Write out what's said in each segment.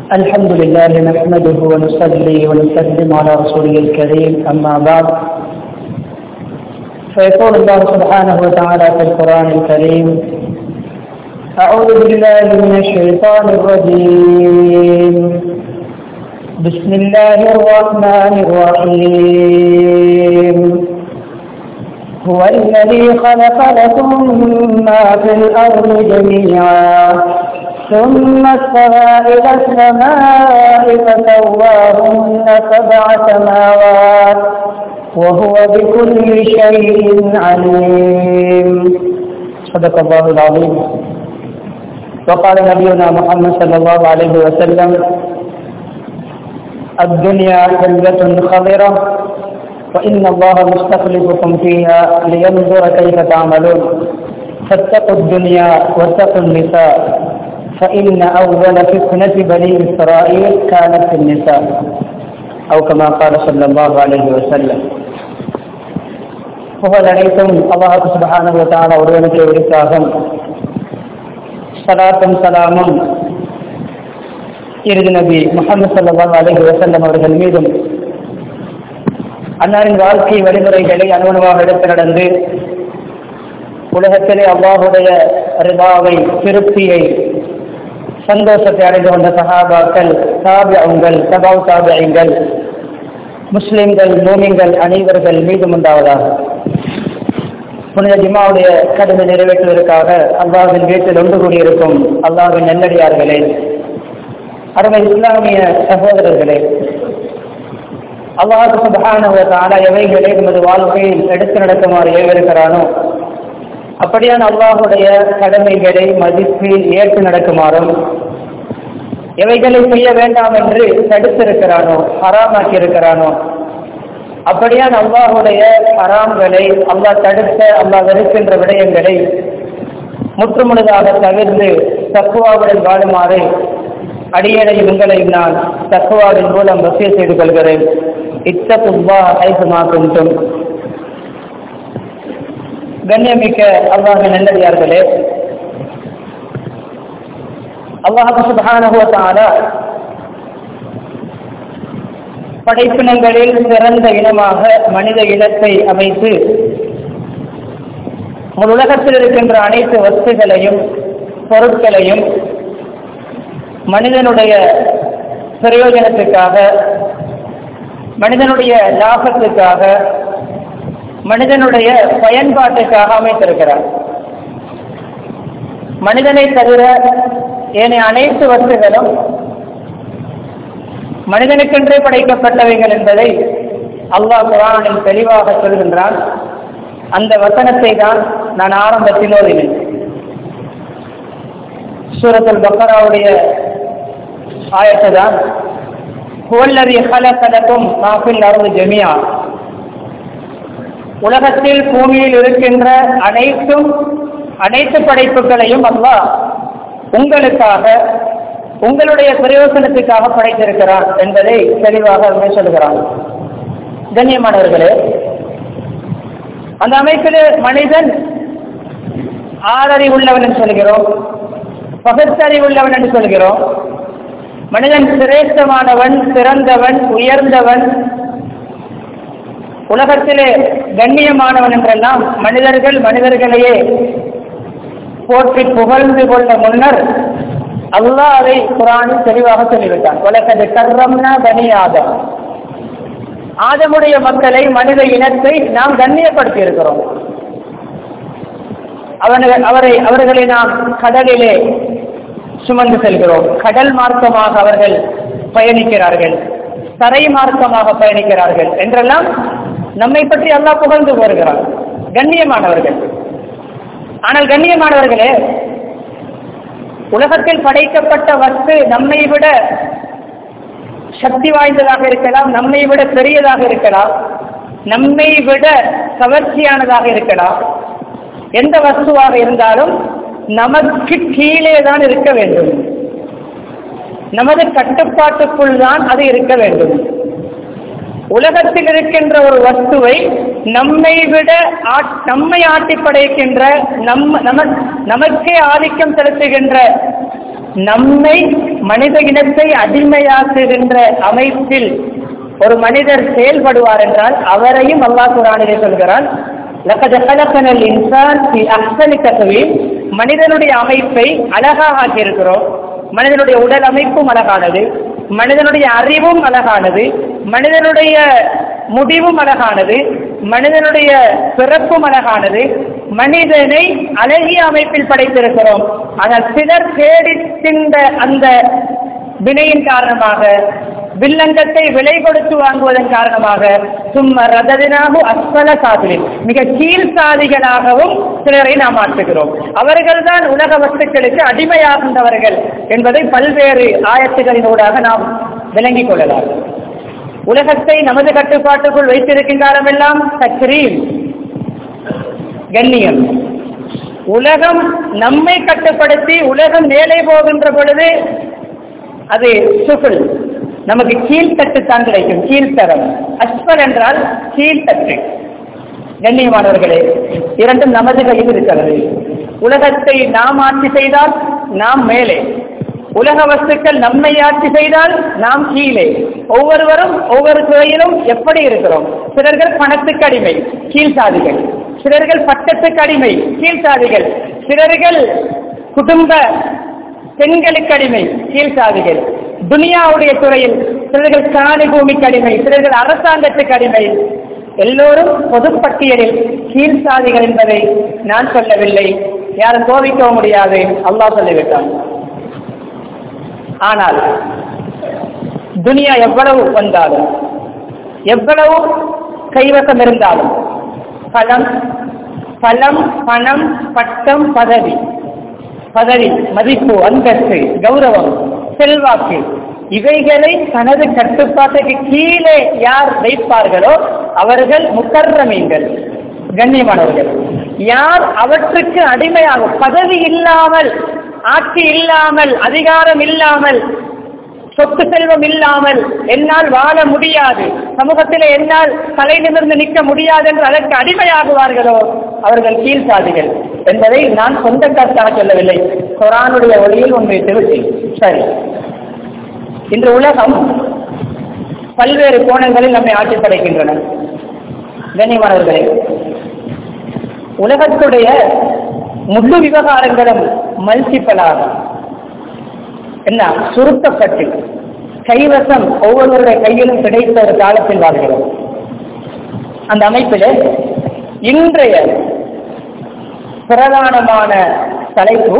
الحمد لله نحمده ونصلي ونسلم على رسوله الكريم أما بعد فيقول الله سبحانه وتعالى في القرآن الكريم أعوذ بالله من الشيطان الرجيم بسم الله الرحمن الرحيم هو الذي خلق لكم ما في الأرض جميعا ثم استوى إلى السماء فسواهن سبع سماوات وهو بكل شيء عليم صدق الله العظيم وقال نبينا محمد صلى الله عليه وسلم الدنيا حلوة خضرة وإن الله مستخلفكم فيها لينظر كيف تعملون فاتقوا الدنيا واتقوا النساء فإن أول فتنة بني إسرائيل كانت في النساء أو كما قال صلى الله عليه وسلم புகழ் அனைத்தும் அல்லாஹு சுபஹான தான ஒருவனுக்கு உரித்தாகும் சலாத்தும் சலாமும் இறுதி நபி முகமது சல்லா அலஹி வசல்லம் அவர்கள் மீதும் அன்னாரின் வாழ்க்கை வழிமுறைகளை அனுகுணமாக எடுத்து நடந்து உலகத்திலே அல்லாஹுடைய ரிபாவை திருப்தியை சந்தோஷத்தை அடைந்து கொண்ட சகாபாக்கள் தாபியங்கள் சபாவ் தாபியங்கள் முஸ்லிம்கள் மூமிங்கள் அனைவர்கள் மீதும் உண்டாவதாக புனித ஜிமாவுடைய கடமை நிறைவேற்றுவதற்காக அல்லாஹின் வீட்டில் ஒன்று கூடியிருக்கும் அல்லாஹின் நெல்லடியார்களே அருமை இஸ்லாமிய சகோதரர்களே அல்லாஹு சுபகான எவைகளை நமது வாழ்க்கையில் எடுத்து நடக்குமாறு ஏவிருக்கிறானோ அப்படியான அல்லாஹுடைய கடமைகளை மதித்து ஏற்று நடக்குமாறும் எவைகளை செய்ய வேண்டாம் என்று தடுத்திருக்கிறானோ ஹராமாக்கி இருக்கிறானோ அப்படியான அல்லாஹுடைய ஹராம்களை அல்லாஹ் தடுத்த அல்லாஹ் வெறுக்கின்ற விடயங்களை முற்றுமுழுதாக தவிர்த்து தக்குவாவுடன் வாழுமாறு அடியனை உங்களை நான் தக்குவாவின் மூலம் வசிய செய்து கொள்கிறேன் இத்தகுவா ஐசுமா கொஞ்சம் கண்ணியமிக்க அல்லாஹ் நல்லடியார்களே அல்லாஹு சுபஹானஹுவத்தால படைப்பினங்களில் சிறந்த இனமாக மனித இனத்தை அமைத்து ஒரு உலகத்தில் இருக்கின்ற அனைத்து வஸ்துகளையும் பொருட்களையும் மனிதனுடைய பிரயோஜனத்துக்காக மனிதனுடைய லாபத்துக்காக மனிதனுடைய பயன்பாட்டுக்காக அமைத்திருக்கிறார் மனிதனை தவிர ஏனைய அனைத்து வஸ்துகளும் மனிதனுக்கென்றே படைக்கப்பட்டவைகள் என்பதை அல்லாஹ் குரானில் தெளிவாக சொல்கின்றான் அந்த வசனத்தை தான் நான் ஆரம்பத்தில் ஓதினேன் சூரத்தில் பக்கராவுடைய ஆயத்தை தான் கோல்லறி கலக்கலக்கும் காப்பில் அருள் ஜெமியா உலகத்தில் பூமியில் இருக்கின்ற அனைத்தும் அனைத்து படைப்புகளையும் அல்லா உங்களுக்காக உங்களுடைய பிரயோசனத்துக்காக படைத்திருக்கிறான் என்பதை தெளிவாக சொல்கிறான் கண்ணியமானவர்களே அந்த அமைப்பில் மனிதன் ஆறறிவுள்ளவன் என்று சொல்கிறோம் பகுத்தறிவுள்ளவன் என்று சொல்கிறோம் மனிதன் சிரேஷ்டமானவன் சிறந்தவன் உயர்ந்தவன் உலகத்திலே கண்ணியமானவன் என்றெல்லாம் மனிதர்கள் மனிதர்களையே போற்றி புகழ்ந்து கொள்ள முன்னர் அல்லாஹ் அதை குரானில் தெளிவாக சொல்லிவிட்டான் உலகது கர்ரம்னா பனி ஆதம் ஆதமுடைய மக்களை மனித இனத்தை நாம் கண்ணியப்படுத்தி இருக்கிறோம் அவர்கள் அவரை அவர்களை நாம் கடலிலே சுமந்து செல்கிறோம் கடல் மார்க்கமாக அவர்கள் பயணிக்கிறார்கள் தரை மார்க்கமாக பயணிக்கிறார்கள் என்றெல்லாம் நம்மை பற்றி அல்லாஹ் புகழ்ந்து வருகிறார் கண்ணியமானவர்கள் ஆனால் கண்ணியமானவர்களே உலகத்தில் படைக்கப்பட்ட வஸ்து நம்மை விட சக்தி வாய்ந்ததாக இருக்கலாம் நம்மை விட பெரியதாக இருக்கலாம் நம்மை விட கவர்ச்சியானதாக இருக்கலாம் எந்த வஸ்துவாக இருந்தாலும் நமக்கு கீழே தான் இருக்க வேண்டும் நமது கட்டுப்பாட்டுக்குள் தான் அது இருக்க வேண்டும் உலகத்தில் இருக்கின்ற ஒரு வஸ்துவை நம்மை விட ஆட்- நம்மை ஆட்டி படைக்கின்ற நம் நம நமக்கே ஆதிக்கம் செலுத்துகின்ற நம்மை மனித இனத்தை அடிமையாக்குகின்ற அமைப்பில் ஒரு மனிதர் செயல்படுவார் என்றால் அவரையும் அல்லாஹ் குரானிலே சொல்கிறான் லக்கத கலக்கனல் இன்சான் ஃபி அஹ்சனி தக்வீம் மனிதனுடைய அமைப்பை அழகாக ஆக்கியிருக்கிறோம் மனிதனுடைய உடல் அமைப்பும் அழகானது மனிதனுடைய அறிவும் அழகானது மனிதனுடைய முடிவும் அழகானது மனிதனுடைய பிறப்பும் அழகானது மனிதனை அழகிய அமைப்பில் படைத்திருக்கிறோம் ஆனால் சிலர் தேடித்தின்ற அந்த வினையின் காரணமாக வில்லங்கத்தை விலை கொடுத்து வாங்குவதன் காரணமாக சும்மா ரததினாகு அஸ்வல சாதிலில் மிக கீழ் சாதிகளாகவும் சிலரை நாம் மாற்றுகிறோம் அவர்கள்தான் உலக வஸ்துக்களுக்கு அடிமையாகின்றவர்கள் என்பதை பல்வேறு ஆயத்துகளினூடாக நாம் விளங்கிக் கொள்ளலாம் உலகத்தை நமது கட்டுப்பாட்டுக்குள் வைத்திருக்கும் காலமெல்லாம் தக்ரீம் கண்ணியம் உலகம் நம்மை கட்டுப்படுத்தி உலகம் மேலே போகின்ற பொழுது அது சுகுல் நமக்கு கீழ்த்தட்டு தான் கிடைக்கும் கீழ்த்தரம் அஸ்வல் என்றால் கீழ்த்தட்டு கண்ணியமானவர்களே இரண்டும் நமது கையில் இருக்கிறது உலகத்தை நாம் ஆட்சி செய்தால் நாம் மேலே உலக வஸ்துக்கள் நம்மை ஆட்சி செய்தால் நாம் கீழே ஒவ்வொருவரும் ஒவ்வொரு துறையிலும் எப்படி இருக்கிறோம் சிலர்கள் பணத்துக்கு அடிமை கீழ் சாதிகள் சிலர்கள் பட்டத்துக்கு அடிமை கீழ் சாதிகள் சிலர்கள் குடும்ப பெண்களுக்கு அடிமை கீழ் சாதிகள் துனியாவுடைய துறையில் சிலர்கள் காணி பூமிக்கு அடிமை சிலர்கள் அரசாங்கத்துக்கு அடிமை எல்லோரும் பொதுப்பட்டியலில் கீழ் சாதிகள் என்பதை நான் சொல்லவில்லை யாரும் கோபிக்கவும் முடியாது அல்லாஹ் சொல்லிவிட்டான் ஆனால் துனியா எவ்வளவு வந்தாலும் எவ்வளவு கைவசம் இருந்தாலும் பலம் பலம் பணம் பட்டம் பதவி பதவி மதிப்பு அந்தஸ்து கௌரவம் செல்வாக்கு இவைகளை தனது கட்டுப்பாட்டுக்கு கீழே யார் வைப்பார்களோ அவர்கள் முக்கர்ரமீன்கள் கண்ணியமானவர்கள் யார் அவற்றுக்கு அடிமையாகும் பதவி இல்லாமல் ஆட்சி இல்லாமல் அதிகாரம் இல்லாமல் சொத்து செல்வம் இல்லாமல் என்னால் வாழ முடியாது சமூகத்தில் என்னால் தலை நிமிர்ந்து நிற்க முடியாது என்று அதற்கு அடிமையாகுவார்களோ அவர்கள் கீழ் சாதிகள் என்பதை நான் சொந்த கருத்தாக சொல்லவில்லை குரானுடைய ஒளியில் உண்மையை விட்டேன் சரி இன்று உலகம் பல்வேறு கோணங்களில் நம்மை ஆட்சி படைக்கின்றன கண்ணியமானவர்களே உலகத்துடைய முழு விவகாரங்களும் மல்டிப்பலாக என்ன சுருக்கப்பட்டு கைவசம் ஒவ்வொருவருடைய கையிலும் கிடைத்த ஒரு காலத்தில் வாழ்கிறோம் அந்த அமைப்பில் இன்றைய பிரதானமான தலைப்பு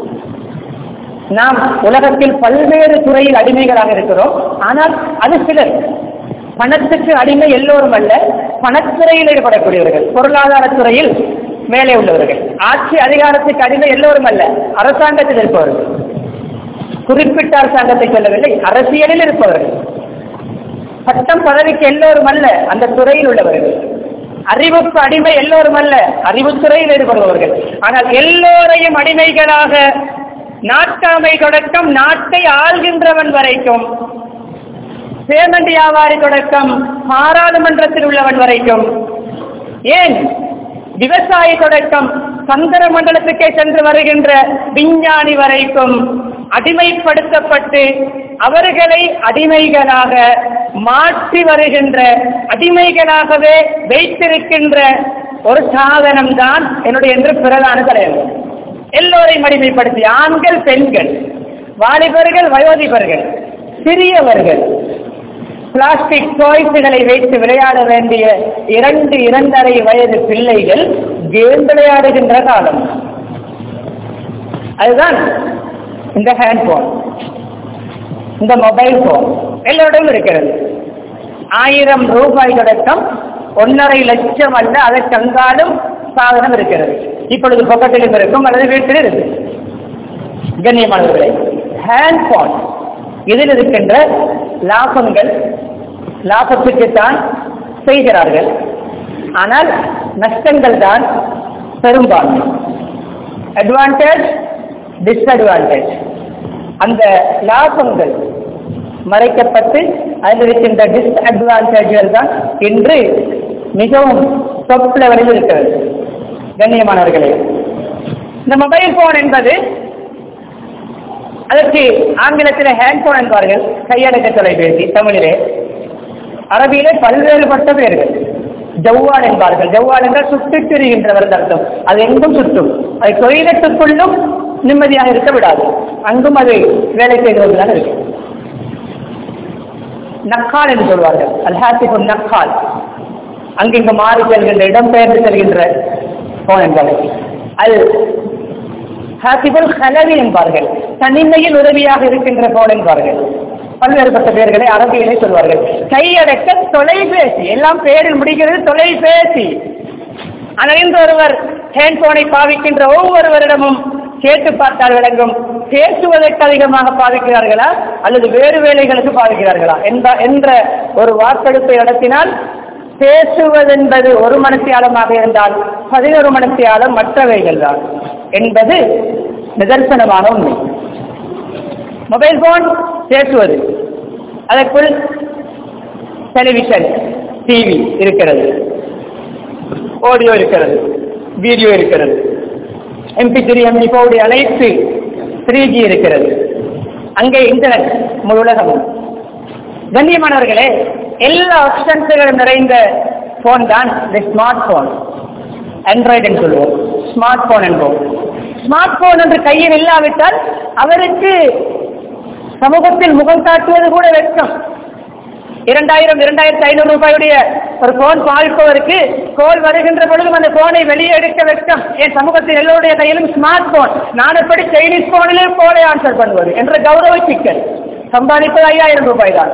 நாம் உலகத்தில் பல்வேறு துறையில் அடிமைகளாக இருக்கிறோம் ஆனால் அது சிலர் பணத்துக்கு அடிமை எல்லோரும் அல்ல பணத்துறையில் ஈடுபடக்கூடியவர்கள் பொருளாதார துறையில் மேலே உள்ளவர்கள் ஆட்சி அதிகாரத்துக்கு அடிமை எல்லோரும் அல்ல அரசாங்கத்தில் இருப்பவர்கள் குறிப்பிட்ட அரசாங்கத்தை சொல்லவில்லை அரசியலில் இருப்பவர்கள் சட்டம் பதவிக்கு எல்லோரும் அல்ல அந்த துறையில் உள்ளவர்கள் அறிவுக்கு அடிமை எல்லோரும் அல்ல அறிவுத்துறையில் ஈடுபடுபவர்கள் ஆனால் எல்லோரையும் அடிமைகளாக நாட்டாமை தொடக்கம் நாட்டை ஆள்கின்றவன் வரைக்கும் பேமெண்ட் வியாபாரி தொடக்கம் பாராளுமன்றத்தில் உள்ளவன் வரைக்கும் ஏன் விவசாயி தொடக்கம் சந்திர மண்டலத்துக்கே சென்று வருகின்ற விஞ்ஞானி வரைக்கும் அடிமைப்படுத்தப்பட்டு அவர்களை அடிமைகளாக மாற்றி வருகின்ற அடிமைகளாகவே வைத்திருக்கின்ற ஒரு சாதனம் தான் என்னுடைய என்று பிரதான தலைவர் எல்லோரையும் அடிமைப்படுத்தி ஆண்கள் பெண்கள் வாலிபர்கள் வயோதிபர்கள் சிறியவர்கள் பிளாஸ்டிக் டாய்ஸ்களை வைத்து விளையாட வேண்டிய இரண்டு இரண்டரை வயது பிள்ளைகள் கேம் விளையாடுகின்ற காலம் அதுதான் இந்த ஹேண்ட்போன் இந்த மொபைல் போன் எல்லோருடையும் இருக்கிறது ஆயிரம் ரூபாய் தொடக்கம் ஒன்றரை லட்சம் அல்ல அதை கங்காலும் சாதனம் இருக்கிறது இப்பொழுது பக்கத்திலும் இருக்கும் அல்லது வீட்டில் இருக்கு கண்ணியமானவர்களே ஹேண்ட்போன் இதில் இருக்கின்ற லாபங்கள் லாபத்துக்குத்தான் செய்கிறார்கள் ஆனால் நஷ்டங்கள் தான் பெரும்பான்மை அட்வான்டேஜ் டிஸ்அட்வான்டேஜ் அந்த லாபங்கள் மறைக்கப்பட்டு அதில் இருக்கின்ற டிஸ்அட்வான்டேஜ்கள் தான் இன்று மிகவும் டொப் லெவலில் இருக்கிறது கண்ணியமானவர்களே இந்த மொபைல் போன் என்பது அதற்கு ஆங்கிலத்தில் ஹேண்ட்போன் என்பார்கள் கையடக்க தொலைபேசி தமிழிலே அரபியிலே பல்வேறுபட்ட பெயர்கள் ஜவ்வால் என்பார்கள் ஜவ்வால் என்றால் சுட்டுத் திரிகின்றவர் என்று அர்த்தம் அது எங்கும் சுற்றும் அது தொழிலத்துக்குள்ளும் நிம்மதியாக இருக்க விடாது அங்கும் அது வேலை செய்து கொண்டுதான் இருக்கு நக்கால் என்று சொல்வார்கள் அல்ஹாசிபு நக்கால் அங்கிங்கு மாறி செல்கின்ற இடம்பெயர்ந்து செல்கின்ற போன் என்பார்கள் அது ஹாசிபுல் ஹலவி என்பார்கள் தனிமையில் உதவியாக இருக்கின்ற போன் என்பார்கள் பல்வேறுபட்ட பெயர்களை அரபியிலே சொல்வார்கள் கையடக்க தொலைபேசி எல்லாம் பெயரில் முடிகிறது தொலைபேசி ஆனால் இன்று ஒருவர் ஹேண்ட்போனை பாவிக்கின்ற ஒவ்வொருவரிடமும் கேட்டு பார்த்தால் விளங்கும் பேசுவதற்கு அதிகமாக பாவிக்கிறார்களா அல்லது வேறு வேலைகளுக்கு பாவிக்கிறார்களா என்ற என்ற ஒரு வாக்கெடுப்பை நடத்தினால் பேசுவதென்பது ஒரு மனத்தியாலமாக இருந்தால் பதினொரு மனத்தியாலம் மற்றவைகள் தான் என்பது நிதர்சனமான உண்மை மொபைல் போன் பேசுவது அதற்குள் டெலிவிஷன் டிவி இருக்கிறது ஆடியோ இருக்கிறது வீடியோ இருக்கிறது எம்பி த்ரீ எம்பி ஃபோருடைய அனைத்து த்ரீ ஜி இருக்கிறது அங்கே இன்டர்நெட் முழு உலகமும் கண்ணியமானவர்களே எல்லா ஆப்ஷன்ஸுகளும் நிறைந்த போன் தான் இந்த ஸ்மார்ட் போன் ஆண்ட்ராய்டு என்று சொல்வோம் ஸ்மார்ட் போன் என்போம் ஸ்மார்ட் போன் என்று கையில் இல்லாவிட்டால் அவருக்கு சமூகத்தில் முகம் காட்டுவது கூட வெட்கம் இரண்டாயிரம் இரண்டாயிரத்தி ஐநூறு ரூபாயுடைய ஒரு போன் பாவிப்பவருக்கு கோல் வருகின்ற பொழுதும் அந்த போனை வெளியே எடுக்க வெட்கம் என் சமூகத்தில் எல்லோருடைய கையிலும் ஸ்மார்ட் போன் நான் எப்படி சைனீஸ் போனிலே போனை ஆன்சர் பண்ணுவது என்ற கௌரவ சிக்கல் சம்பாதிப்பது ஐயாயிரம் ரூபாய் தான்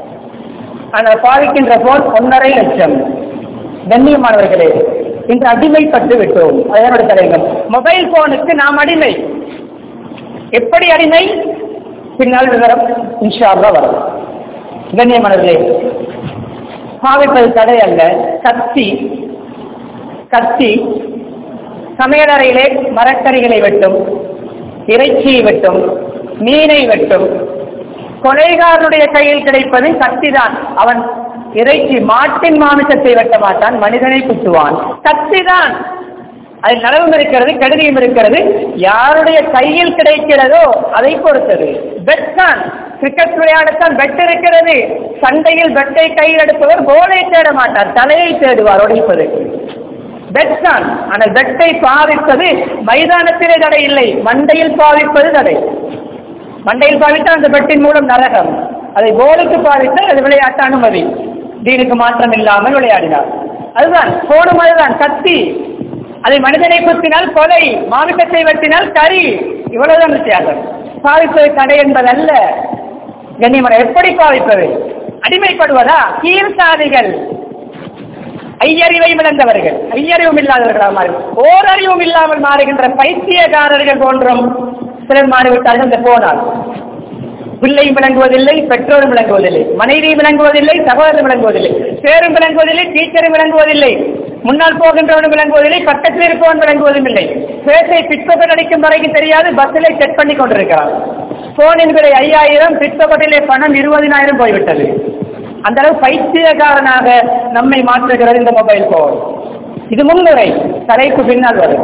ஆனால் பாவிக்கின்ற போன் ஒன்றரை லட்சம் கண்ணியமானவர்களே இன்று அடிமைப்பட்டு விட்டோம் அதனோட தலைவர் மொபைல் போனுக்கு நாம் அடிமை எப்படி அடிமை பின்னால் விவரம் இன்ஷா அல்லாஹ் வரும் கண்ணியமானவர்களே பாவிப்பது தடை அல்ல கத்தி கத்தி சமையலறையிலே மரக்கறிகளை வெட்டும் இறைச்சியை வெட்டும் மீனை வெட்டும் கொலைகாரனுடைய கையில் கிடைப்பது கத்திதான் அவன் இறைச்சி மாட்டின் மாமிசத்தை வெட்ட மாட்டான் மனிதனை குத்துவான் கத்திதான் அதில் நலவும் இருக்கிறது கெடுதியும் இருக்கிறது யாருடைய கையில் கிடைக்கிறதோ அதை பொறுத்தது பெட் தான் கிரிக்கெட் விளையாடத்தான் பெட் இருக்கிறது சண்டையில் பெட்டை கையில் எடுப்பவர் கோலை தேட மாட்டார் தலையை தேடுவார் உடைப்பதற்கு பெட் தான் ஆனால் பெட்டை பாவிப்பது மைதானத்திலே தடை இல்லை மண்டையில் பாவிப்பது தடை மண்டையில் பாவித்தால் அந்த பெட்டின் மூலம் நரகம் அதை கோலுக்கு பாவித்தால் அது விளையாட்டு அனுமதி தீனுக்கு மாற்றம் இல்லாமல் விளையாடினார் அதுதான் போடும் அதுதான் கத்தி அதை மனிதனை குத்தினால் கொலை மாமிசத்தை வெட்டினால் கறி இவ்வளவுதான் வித்தியாசம் பாவிப்பது தடை என்பதல்ல கண்ணியமனை எப்படி பாவிப்பது அடிமைப்படுவதா கீழ்சாதிகள் ஐயறிவை இழந்தவர்கள் ஐயறிவும் இல்லாதவர்களாக மாறி ஓரறிவும் இல்லாமல் மாறுகின்ற பைத்தியக்காரர்கள் போன்றும் சிலர் மாறிவிட்டார்கள் இந்த போனால் பிள்ளையும் விளங்குவதில்லை பெற்றோரும் விளங்குவதில்லை மனைவியும் விளங்குவதில்லை சகோதரரும் விளங்குவதில்லை பேரும் விளங்குவதில்லை டீச்சரும் விளங்குவதில்லை முன்னால் போகின்றவனும் விளங்குவதில்லை பக்கத்தில் இருப்பவன் விளங்குவதும் இல்லை பேசை பிற்பகல் அடிக்கும் வரைக்கும் தெரியாது பஸ்ஸிலே செக் பண்ணி கொண்டிருக்கிறான் போனின் விலை ஐயாயிரம் பிற்பகலிலே பணம் இருபதினாயிரம் போய்விட்டது அந்த அளவு பைத்தியக்காரனாக நம்மை மாற்றுகிறது இந்த மொபைல் போன் இது முன்னுரை தலைக்கு பின்னால் வரும்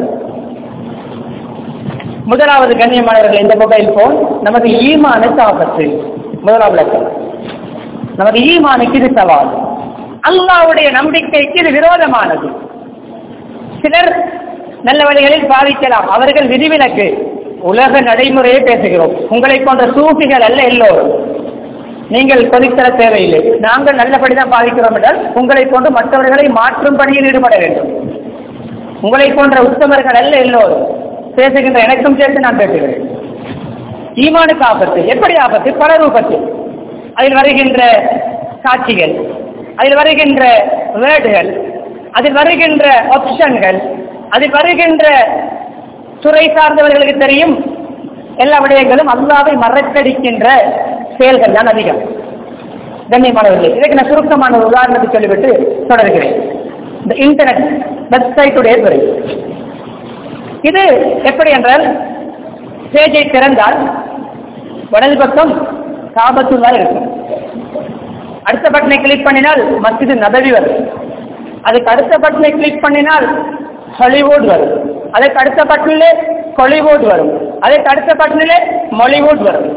முதலாவது கண்ணியமானவர்கள் இந்த மொபைல் போன் நமது ஈமானுக்கு ஆபத்து முதலாவது லட்சம் நமது ஈமானுக்கு இது சவால் அல்லாவுடைய நம்பிக்கைக்கு இது விரோதமானது சிலர் நல்ல வழிகளில் பாதிக்கலாம் அவர்கள் விதிவிலக்கு உலக நடைமுறையை பேசுகிறோம் உங்களை போன்ற சூஃபிகள் அல்ல எல்லோரும் நீங்கள் கொதித்தர தேவையில்லை நாங்கள் நல்லபடிதான் பாதிக்கிறோம் என்றால் உங்களை போன்று மற்றவர்களை மாற்றும் பணியில் ஈடுபட வேண்டும் உங்களை போன்ற உத்தமர்கள் அல்ல எல்லோரும் பேசுகின்ற எனக்கும் சேர்த்து நான் பேசுகிறேன் ஈமானுக்கு ஆபத்து எப்படி ஆபத்து பல ரூபத்தில் அதில் வருகின்ற காட்சிகள் அதில் வருகின்ற வேர்டுகள் அதில் வருகின்ற ஆப்ஷன்கள் அதில் வருகின்ற துறை சார்ந்தவர்களுக்கு தெரியும் எல்லா விடயங்களும் அல்லாவை மறக்கடிக்கின்ற செயல்கள் தான் அதிகம் கண்ணியமானவர்களே இதற்கு நான் சுருக்கமான ஒரு உதாரணத்தை சொல்லிவிட்டு தொடர்கிறேன் இந்த இன்டர்நெட் வெப்சைட்டுடைய துறை இது எப்படி என்றால் பேஜை திறந்தால் வலது பக்கம் காபத்துல்லா இருக்கும் அடுத்த பட்டனை கிளிக் பண்ணினால் மஸ்ஜிது நபவி வரும் அதுக்கு அடுத்த பட்டனை கிளிக் பண்ணினால் ஹாலிவுட் வரும் அதுக்கு அடுத்த பட்டனில் கொலிவுட் வரும் அதற்கு அடுத்த பட்டனிலே மொலிவுட் வரும்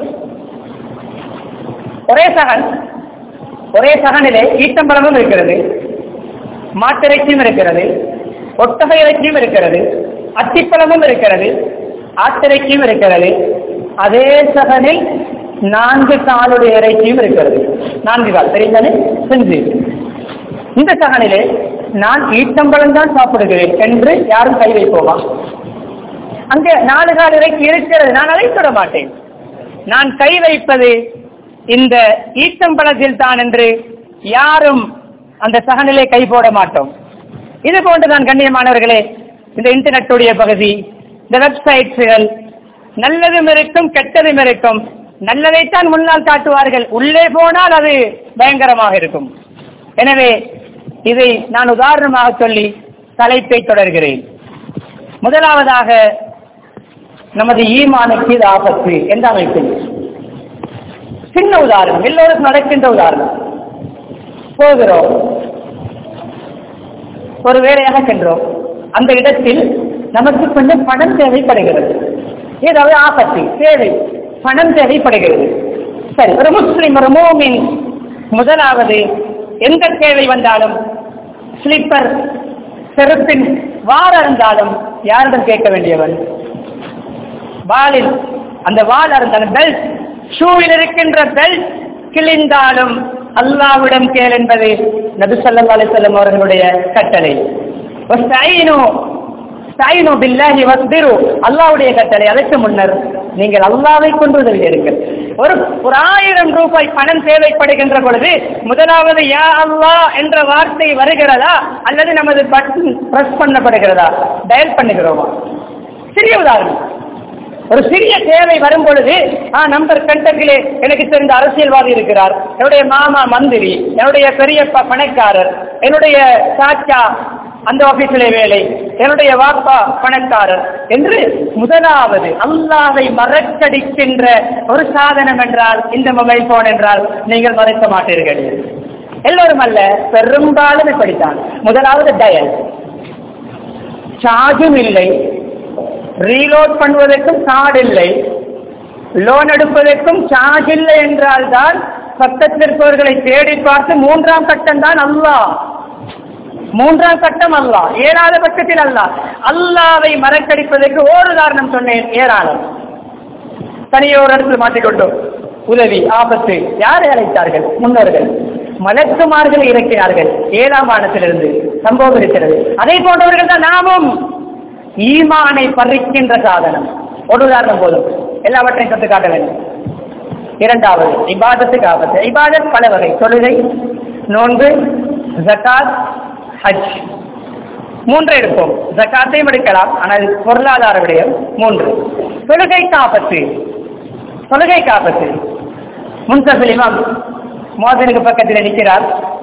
ஒரே சகன் ஒரே சகனிலே ஈட்டம்பழமும் இருக்கிறது மாட்டிறைச்சியும் இருக்கிறது ஒட்டக இறைச்சியும் இருக்கிறது அத்திப்பழமும் இருக்கிறது ஆட்டிறைச்சியும் இருக்கிறது அதே சகனில் நான்கு காலுடைய இறைச்சியும் இருக்கிறது நான்கு கால் தெரியுதானே செஞ்சு இந்த சகனிலே நான் ஈட்டம்பழம் தான் சாப்பிடுகிறேன் என்று யாரும் கை வைப்போமா அங்கே நாலு கால் இறைச்சி இருக்கிறது நான் அதை தொட மாட்டேன் நான் கை வைப்பது இந்த ஈட்டம்பழத்தில் தான் என்று யாரும் அந்த சகனிலே கை போட மாட்டோம் இது போன்றுதான் கண்ணியமானவர்களே இந்த இன்டர்நெட்டுடைய பகுதி இந்த வெப்சைட்ஸுகள் நல்லதும் இருக்கும் கெட்டதும் இருக்கும் நல்லதைத்தான் முன்னால் காட்டுவார்கள் உள்ளே போனால் அது பயங்கரமாக இருக்கும் எனவே இதை நான் உதாரணமாக சொல்லி தலைப்பை தொடர்கிறேன் முதலாவதாக நமது ஈமானுக்கு இது ஆபத்து என்ற அமைப்பில் சின்ன உதாரணம் எல்லோருக்கும் நடக்கின்ற உதாரணம் போகிறோம் ஒரு வேலையாக சென்றோம் அந்த இடத்தில் நமக்கு கொஞ்சம் பணம் தேவைப்படுகிறது ஏதாவது ஆபத்து தேவை பணம் தேவைப்படுகிறது சரி ஒரு முஸ்லிம் ஒரு மோமின் முதலாவது எந்த தேவை வந்தாலும் ஸ்லிப்பர் செருப்பின் வார் இருந்தாலும் யாரிடம் கேட்க வேண்டியவன் வாலில் அந்த வால் இருந்தாலும் பெல்ட் ஷூவில் இருக்கின்ற பெல்ட் கிழிந்தாலும் அல்லாவிடம் கேள் என்பது நபி ஸல்லல்லாஹு அலைஹி வஸல்லம் அவர்களுடைய கட்டளை வஸ்தைனு ஸ்தைனு பில்லாஹி வஸ்பிரு அல்லாஹ்வுடைய கட்டளை அதற்கு முன்னர் நீங்கள் அல்லாவை கொண்டு உதவி எடுங்கள் ஒரு ஒரு ஆயிரம் ரூபாய் பணம் தேவைப்படுகின்ற பொழுது முதலாவது யா அல்லாஹ் என்ற வார்த்தை வருகிறதா அல்லது நமது பட்டன் பிரஸ் பண்ணப்படுகிறதா டயல் பண்ணுகிறோமா சிறிய உதாரணம் ஒரு சிறிய தேவை வரும் பொழுது ஆ நம்பர் கண்டக்கிலே எனக்கு தெரிந்த அரசியல்வாதி இருக்கிறார் என்னுடைய மாமா மந்திரி என்னுடைய பெரியப்பா பணக்காரர் என்னுடைய சாச்சா அந்த ஆபீஸிலே வேலை என்னுடைய வாப்பா பணக்காரர் என்று முதலாவது அல்லாவை மறக்கடிக்கின்ற ஒரு சாதனம் என்றால் இந்த மொபைல் போன் என்றால் நீங்கள் மறைக்க மாட்டீர்கள் எல்லோரும் அல்ல பெரும்பாலும் இப்படித்தான் முதலாவது டயல் சார்ஜும் இல்லை ரீலோட் பண்ணுவதற்கும் கார்டு இல்லை லோன் எடுப்பதற்கும் சார்ஜ் இல்லை என்றால் தான் பக்கத்தில் இருப்பவர்களை தேடி பார்த்து மூன்றாம் கட்டம் தான் அல்லாஹ் மூன்றாம் கட்டம் அல்லா ஏழாத பட்சத்தில் அல்லா அல்லாவை மறக்கடிப்பதற்கு ஓர் உதாரணம் சொன்னேன் ஏராளம் தனியோர் இடத்தில் மாட்டிக்கொண்டோம் உதவி ஆபத்து யாரை அழைத்தார்கள் முன்னோர்கள் மலக்குமார்கள் இறக்கினார்கள் ஏழாம் ஆணத்திலிருந்து சம்பவம் இருக்கிறது அதே போன்றவர்கள் தான் நாமும் ஈமானை பறிக்கின்ற சாதனம் ஒரு உதாரணம் போதும் எல்லாவற்றையும் கற்று காட்ட வேண்டும் இரண்டாவது இபாதத்துக்கு ஆபத்து இபாதத் பல வகை தொழுகை நோன்பு ஜக்காத் ஹஜ் மூன்று எடுப்போம் ஜக்காத்தையும் எடுக்கலாம் ஆனால் இது பொருளாதார விடயம் மூன்று தொழுகை காப்பத்து தொழுகை காப்பத்து முன்சபில் இமாம் மோதனுக்கு பக்கத்தில் நிற்கிறார்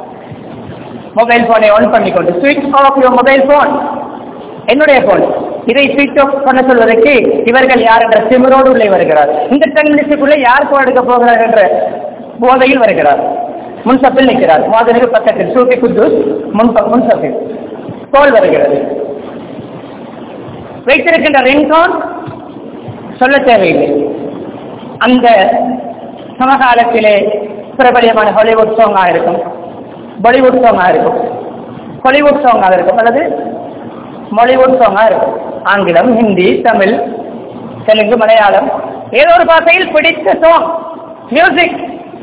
மொபைல் போனை ஆன் பண்ணிக்கொண்டு ஸ்விட்ச் ஆஃப் யுவர் மொபைல் போன் என்னுடைய போன் இதை ஸ்விட்ச் ஆஃப் பண்ண சொல்வதற்கு இவர்கள் யார் என்ற திமிரோடு உள்ளே வருகிறார் இந்த டென் மினிட்ஸுக்குள்ளே யார் போன் எடுக்க போகிறார் என்ற போதையில் வருகிறார் முன்சப்பில் நிற்கிறார் மோதனுக்கு பக்கத்தில் சூஃபி குத்தூஸ் முன் முன்சப்பில் கோல் வருகிறது வைத்திருக்கின்ற ரிங்டோன் சொல்ல தேவையில்லை அந்த சமகாலத்திலே பிரபலியமான ஹாலிவுட் சாங்காக இருக்கும் பாலிவுட் சாங்காக இருக்கும் ஹாலிவுட் சாங்காக இருக்கும் அல்லது மாலிவுட் சாங்காக இருக்கும் ஆங்கிலம் ஹிந்தி தமிழ் தெலுங்கு மலையாளம் ஏதோ ஒரு பாஷையில் பிடித்த சாங் மியூசிக்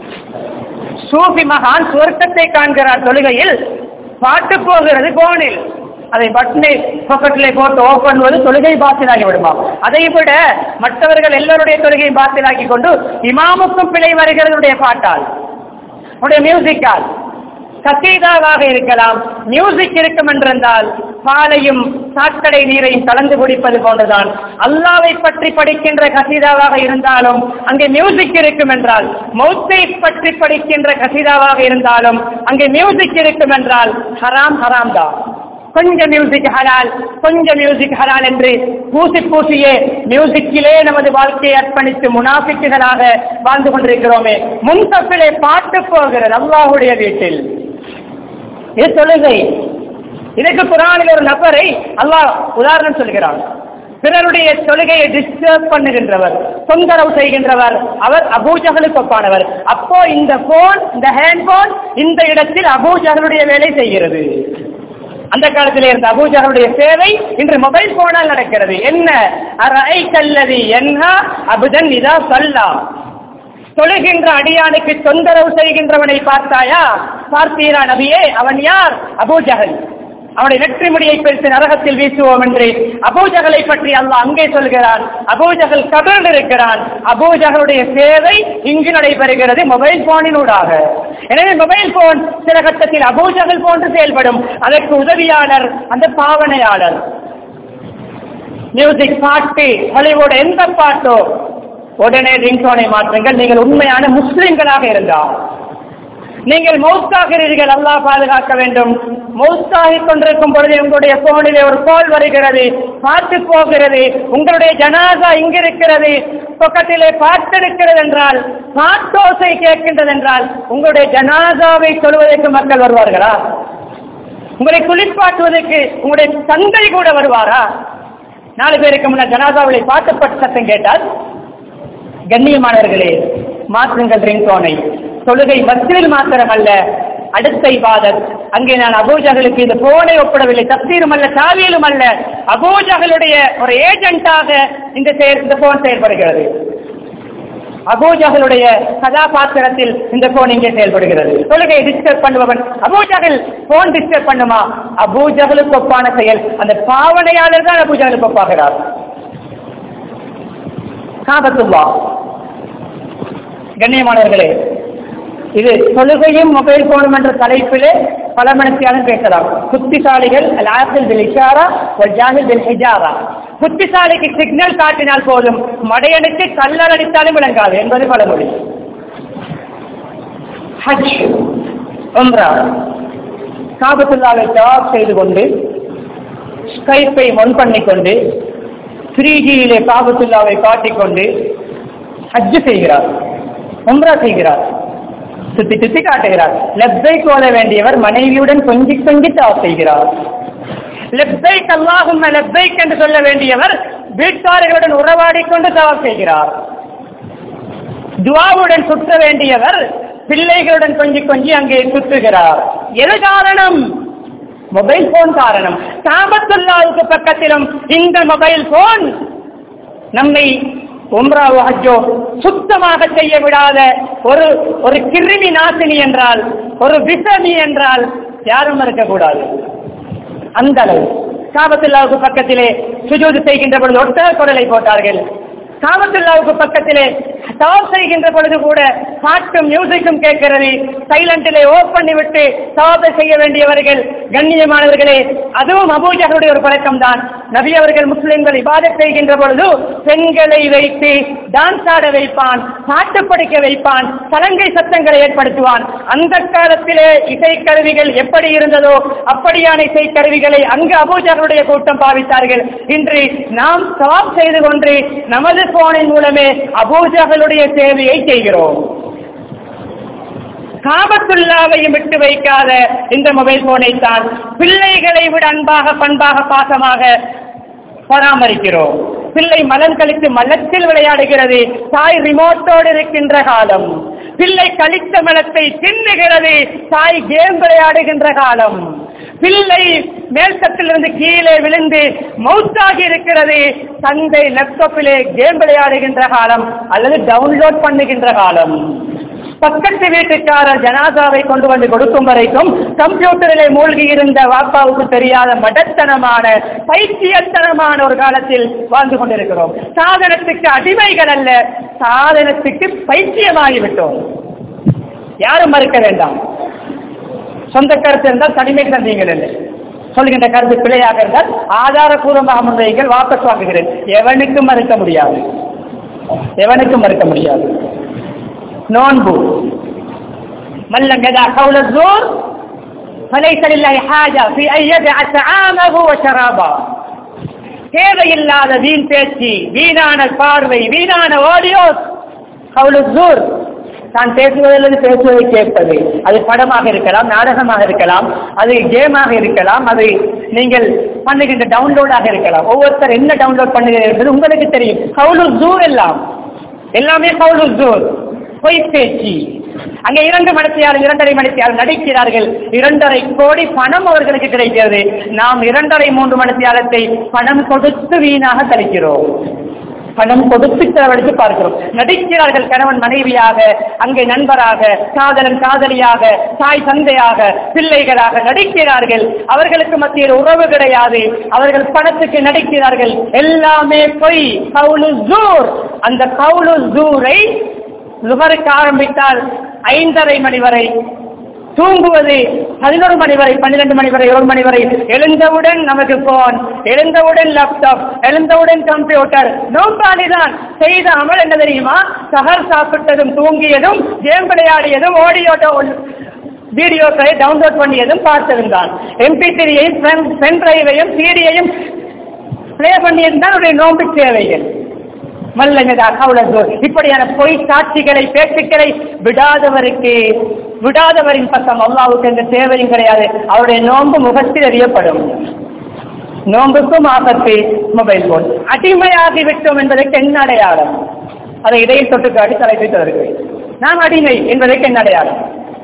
சூஃபி மகான் சுவர்க்கத்தை காண்கிறார் தொழுகையில் பாட்டு போகிறது போனில் அதை பட்டனை பாக்கெட்டிலே போட்டு ஓப் பண்ணுவது தொழுகை பாத்திலாகி விடுமா அதை விட மற்றவர்கள் எல்லோருடைய தொழுகையை பாத்திலாக்கி கொண்டு இமாமுக்கும் பிழை வருகிறதுடைய பாட்டால் உடைய மியூசிக்கால் கசீதாவாக இருக்கலாம் மியூசிக் இருக்கும் என்றிருந்தால் பாலையும் சாக்கடை நீரையும் கலந்து குடிப்பது போன்றுதான் அல்லாவை பற்றி படிக்கின்ற கசீதாவாக இருந்தாலும் அங்கே மியூசிக் இருக்கும் என்றால் மௌத்தை பற்றி படிக்கின்ற கசீதாவாக இருந்தாலும் அங்கே மியூசிக் இருக்கும் என்றால் ஹராம் ஹராம் தான் கொஞ்சம் மியூசிக் ஹலால் கொஞ்சம் மியூசிக் ஹலால் என்று பூசி பூசியே மியூசிக்கிலே நமது வாழ்க்கையை அர்ப்பணித்து முனாஃபிக்குகளாக வாழ்ந்து கொண்டிருக்கிறோமே முன்தப்பிலே பாட்டு போகிறது அல்லாஹுடைய வீட்டில் இது தொழுகை இதற்கு குரானில் ஒரு நபரை அல்லாஹ் உதாரணம் சொல்கிறான் பிறருடைய தொழுகையை டிஸ்டர்ப் பண்ணுகின்றவர் தொந்தரவு செய்கின்றவர் அவர் அபூஜகளுக்கு ஒப்பானவர் அப்போ இந்த போன் இந்த ஹேண்ட் போன் இந்த இடத்தில் அபூஜகளுடைய வேலை செய்கிறது அந்த காலத்தில் இருந்த அபூஜகளுடைய சேவை இன்று மொபைல் போனால் நடக்கிறது என்ன அரை கல்லதி என்ன அபுதன் இதா சொல்லா தொழுகின்ற அடியானுக்கு தொந்தரவு செய்கின்றவனை பார்த்தாயா பார்த்தீரா நபியே அவன் யார் அபூஜகல் அவனை வெற்றி முடியை பிரித்து நரகத்தில் வீசுவோம் என்று அபூஜகலை பற்றி அல்லாஹ் அங்கே சொல்கிறான் அபூஜகல் கபல் இருக்கிறான் அபூஜகளுடைய சேவை இங்கு நடைபெறுகிறது மொபைல் போனினூடாக எனவே மொபைல் போன் சில கட்டத்தில் அபூஜகல் போன்று செயல்படும் அதற்கு உதவியாளர் அந்த பாவனையாளர் மியூசிக் பாட்டு ஹாலிவுட் எந்த பாட்டோ உடனே ரிங்டோனை மாற்றுங்கள் நீங்கள் உண்மையான முஸ்லிம்களாக இருந்தால் நீங்கள் மௌத்தாகிறீர்கள் அல்லாஹ் பாதுகாக்க வேண்டும் மௌத்தாகி கொண்டிருக்கும் பொழுது உங்களுடைய போனிலே ஒரு கோல் வருகிறது பாட்டு போகிறது உங்களுடைய ஜனாசா இங்கிருக்கிறது பக்கத்திலே பாட்டு இருக்கிறது என்றால் பாட்டோசை கேட்கின்றது என்றால் உங்களுடைய ஜனாசாவை சொல்வதற்கு மக்கள் வருவார்களா உங்களை குளிப்பாட்டுவதற்கு உங்களுடைய தந்தை கூட வருவாரா நாலு பேருக்கு முன்னர் ஜனாசாவிலே பாட்டுப்பட்ட சத்தம் கேட்டால் கண்ணியமானவர்களே மாற்றுங்கள் ரிங்டோனை தொழுகை மஸ்ஜிதில் மாத்திரமல்ல அடுத்த இபாதத் அங்கே நான் அபூஜகளுக்கு இந்த போனை ஒப்பிடவில்லை தப்சீரும் அல்ல தாவியலும் அல்ல அபூஜகளுடைய ஒரு ஏஜென்ட்டாக இந்த செயல் இந்த போன் செயல்படுகிறது அபூஜகளுடைய கதாபாத்திரத்தில் இந்த போன் இங்கே செயல்படுகிறது தொழுகையை டிஸ்டர்ப் பண்ணுபவன் அபூஜகல் போன் டிஸ்டர்ப் பண்ணுமா அபூஜகளுக்கு ஒப்பான செயல் அந்த பாவனையாளர் தான் அபூஜகளுக்கு ஒப்பாகிறார் காபத்துல்லா கண்ணியமானவர்களே இது தொழுகையும் மொபைல் போனும் என்ற தலைப்பிலே பல மனசியாலும் பேசலாம் புத்திசாலிகள் லாசில் பில் இஷாரா ஒரு ஜாஹில் பில் ஹிஜாரா புத்திசாலிக்கு சிக்னல் காட்டினால் போதும் மடையனுக்கு கல்லால் அடித்தாலும் விளங்காது என்பது பழமொழி ஹஜ் உம்ரா காபத்துல்லாவை ஜவாப் செய்து கொண்டு ஸ்கைப்பை ஒன் பண்ணிக்கொண்டு த்ரீ ஜியிலே காபத்துல்லாவை காட்டிக்கொண்டு ஹஜ் செய்கிறார் உம்ரா செய்கிறார் சுத்தி சுத்தி காட்டுகிறார் லெப்பை கோல வேண்டியவர் மனைவியுடன் கொஞ்சி கொஞ்சி தாவ் செய்கிறார் லெப்பைக் அல்லாஹும் லெப்பைக் என்று சொல்ல வேண்டியவர் வீட்டார்களுடன் உறவாடிக் கொண்டு தவாப் செய்கிறார் துவாவுடன் சுற்ற வேண்டியவர் பிள்ளைகளுடன் கொஞ்சி கொஞ்சி அங்கே சுற்றுகிறார் எது காரணம் மொபைல் போன் காரணம் காபத்துல்லாவுக்கு பக்கத்திலும் இந்த மொபைல் போன் நம்மை உம்ராவோ ஹஜ்ஜோ சுத்தமாக செய்ய விடாத ஒரு ஒரு கிருமி நாசினி என்றால் ஒரு விஷமி என்றால் யாரும் இருக்கக்கூடாது அந்த அளவு காபத்துல்லாவுக்கு பக்கத்திலே சுஜூது செய்கின்ற பொழுது ஒட்ட குரலை போட்டார்கள் காபத்துல்லாவுக்கு பக்கத்திலே தவாப் செய்கின்ற பொழுது கூட பாட்டும் மியூசிக்கும் கேட்கிறது சைலண்டிலே ஓப் பண்ணி விட்டு தவாப்பை செய்ய வேண்டியவர்கள் கண்ணியமானவர்களே அதுவும் அபூஜர்களுடைய ஒரு பழக்கம் தான் நபி அவர்கள் முஸ்லிம்கள் இபாதத் செய்கின்ற பொழுது பெண்களை வைத்து டான்ஸ் ஆட வைப்பான் பாட்டு படிக்க வைப்பான் சலங்கை சத்தங்களை ஏற்படுத்துவான் அந்த காலத்திலே இசைக்கருவிகள் எப்படி இருந்ததோ அப்படியான இசைக்கருவிகளை அங்கு அபூஜர்களுடைய கூட்டம் பாவித்தார்கள் இன்று நாம் சவாப் செய்து கொண்டு நமது போனின் மூலமே அபூஜகளுடைய சேவையை செய்கிறோம் காபத்துல்லாவையும் விட்டு வைக்காத இந்த மொபைல் போனை தான் பிள்ளைகளை விட அன்பாக பண்பாக பாசமாக பராமரிக்கிறோம் பிள்ளை மலம் கழித்து மலத்தில் விளையாடுகிறது தாய் ரிமோட்டோடு இருக்கின்ற காலம் பிள்ளை கழித்த மலத்தை தின்னுகிறது தாய் கேம் விளையாடுகின்ற காலம் பிள்ளை மேல்தட்டிலிருந்து கீழே விழுந்து மவுத்தாகி இருக்கிறது தந்தை லேப்டாப்பிலே கேம் விளையாடுகின்ற காலம் அல்லது டவுன்லோட் பண்ணுகின்ற காலம் பக்கத்து வீட்டுக்காரர் ஜனாசாவை கொண்டு வந்து கொடுக்கும் வரைக்கும் கம்ப்யூட்டரிலே மூழ்கி இருந்த வாப்பாவுக்கு தெரியாத மடத்தனமான பைத்தியத்தனமான ஒரு காலத்தில் வாழ்ந்து கொண்டிருக்கிறோம் சாதனத்துக்கு அடிமைகள் அல்ல சாதனத்துக்கு பைத்தியமாகிவிட்டோம் யாரும் மறுக்க வேண்டாம் சொந்த கருத்து இருந்தால் தனிமை தந்தீங்கள் இல்லை சொல்கின்ற கருத்து பிழையாக இருந்தால் ஆதாரபூர்வமாக முன்வைகள் வாபஸ் வாங்குகிறேன் எவனுக்கும் மறுக்க முடியாது எவனுக்கும் மறுக்க முடியாது நோன்பு من لم يدع قول الزور فليس لله حاجة في أن يدع طعامه وشرابه தேவையில்லாத வீண் பேச்சு வீணான பார்வை வீணான ஆடியோஸ் கவுலு ஜூர் தான் பேசுவதிலிருந்து பேசுவதை கேட்பது அது படமாக இருக்கலாம் நாடகமாக இருக்கலாம் அது கேமாக இருக்கலாம் அது நீங்கள் பண்ணுகின்ற டவுன்லோடாக இருக்கலாம் ஒவ்வொருத்தர் என்ன டவுன்லோட் பண்ணுகிறது என்பது உங்களுக்கு தெரியும் கவுலு ஜூர் எல்லாம் எல்லாமே கவுலு ஜூர் பொய் பேச்சு அங்கே இரண்டு மணித்தியாளர் இரண்டரை மணித்தியாளர் நடிக்கிறார்கள் இரண்டரை கோடி பணம் அவர்களுக்கு கிடைக்கிறது நாம் இரண்டரை மூன்று மணித்தியாலத்தை பணம் கொடுத்து வீணாக கழிக்கிறோம் பணம் கொடுத்து செலவழித்து பார்க்கிறோம் நடிக்கிறார்கள் கணவன் மனைவியாக அங்கே நண்பராக காதலன் காதலியாக தாய் தந்தையாக பிள்ளைகளாக நடிக்கிறார்கள் அவர்களுக்கு மத்தியில் உறவு கிடையாது அவர்கள் பணத்துக்கு நடிக்கிறார்கள் எல்லாமே பொய் கவுலு ஜூர் அந்த கவுலு ஜூரை லுகருக்கு ஆரம்பித்தால் ஐந்தரை மணி வரை தூங்குவது பதினோரு மணி வரை பன்னிரண்டு மணி வரை ஒரு மணி வரை எழுந்தவுடன் நமக்கு போன் எழுந்தவுடன் லேப்டாப் எழுந்தவுடன் கம்ப்யூட்டர் நோக்காளிதான் செய்த அமல் என்ன தெரியுமா சகர் சாப்பிட்டதும் தூங்கியதும் கேம் விளையாடியதும் ஆடியோ வீடியோக்களை டவுன்லோட் பண்ணியதும் பார்த்ததும் தான் எம்பி த்ரீயையும் பென் டிரைவையும் சிடியையும் பிளே பண்ணியிருந்தான் உடைய நோம்பு சேவைகள் மல்லங்கதா கவுளது இப்படியான பொய் சாட்சிகளை பேச்சுக்களை விடாதவருக்கு விடாதவரின் பக்கம் அல்லாவுக்கு எந்த தேவையும் கிடையாது அவருடைய நோன்பு முகத்தில் அறியப்படும் நோன்புக்கும் ஆபத்து மொபைல் போன் அடிமையாகி விட்டோம் என்பதற்கு என்ன அடையாளம் அதை இடையில் தொட்டு காட்டி தலைப்பிட்டு வருகிறேன் நாம் அடிமை என்பதற்கு என்ன அடையாளம்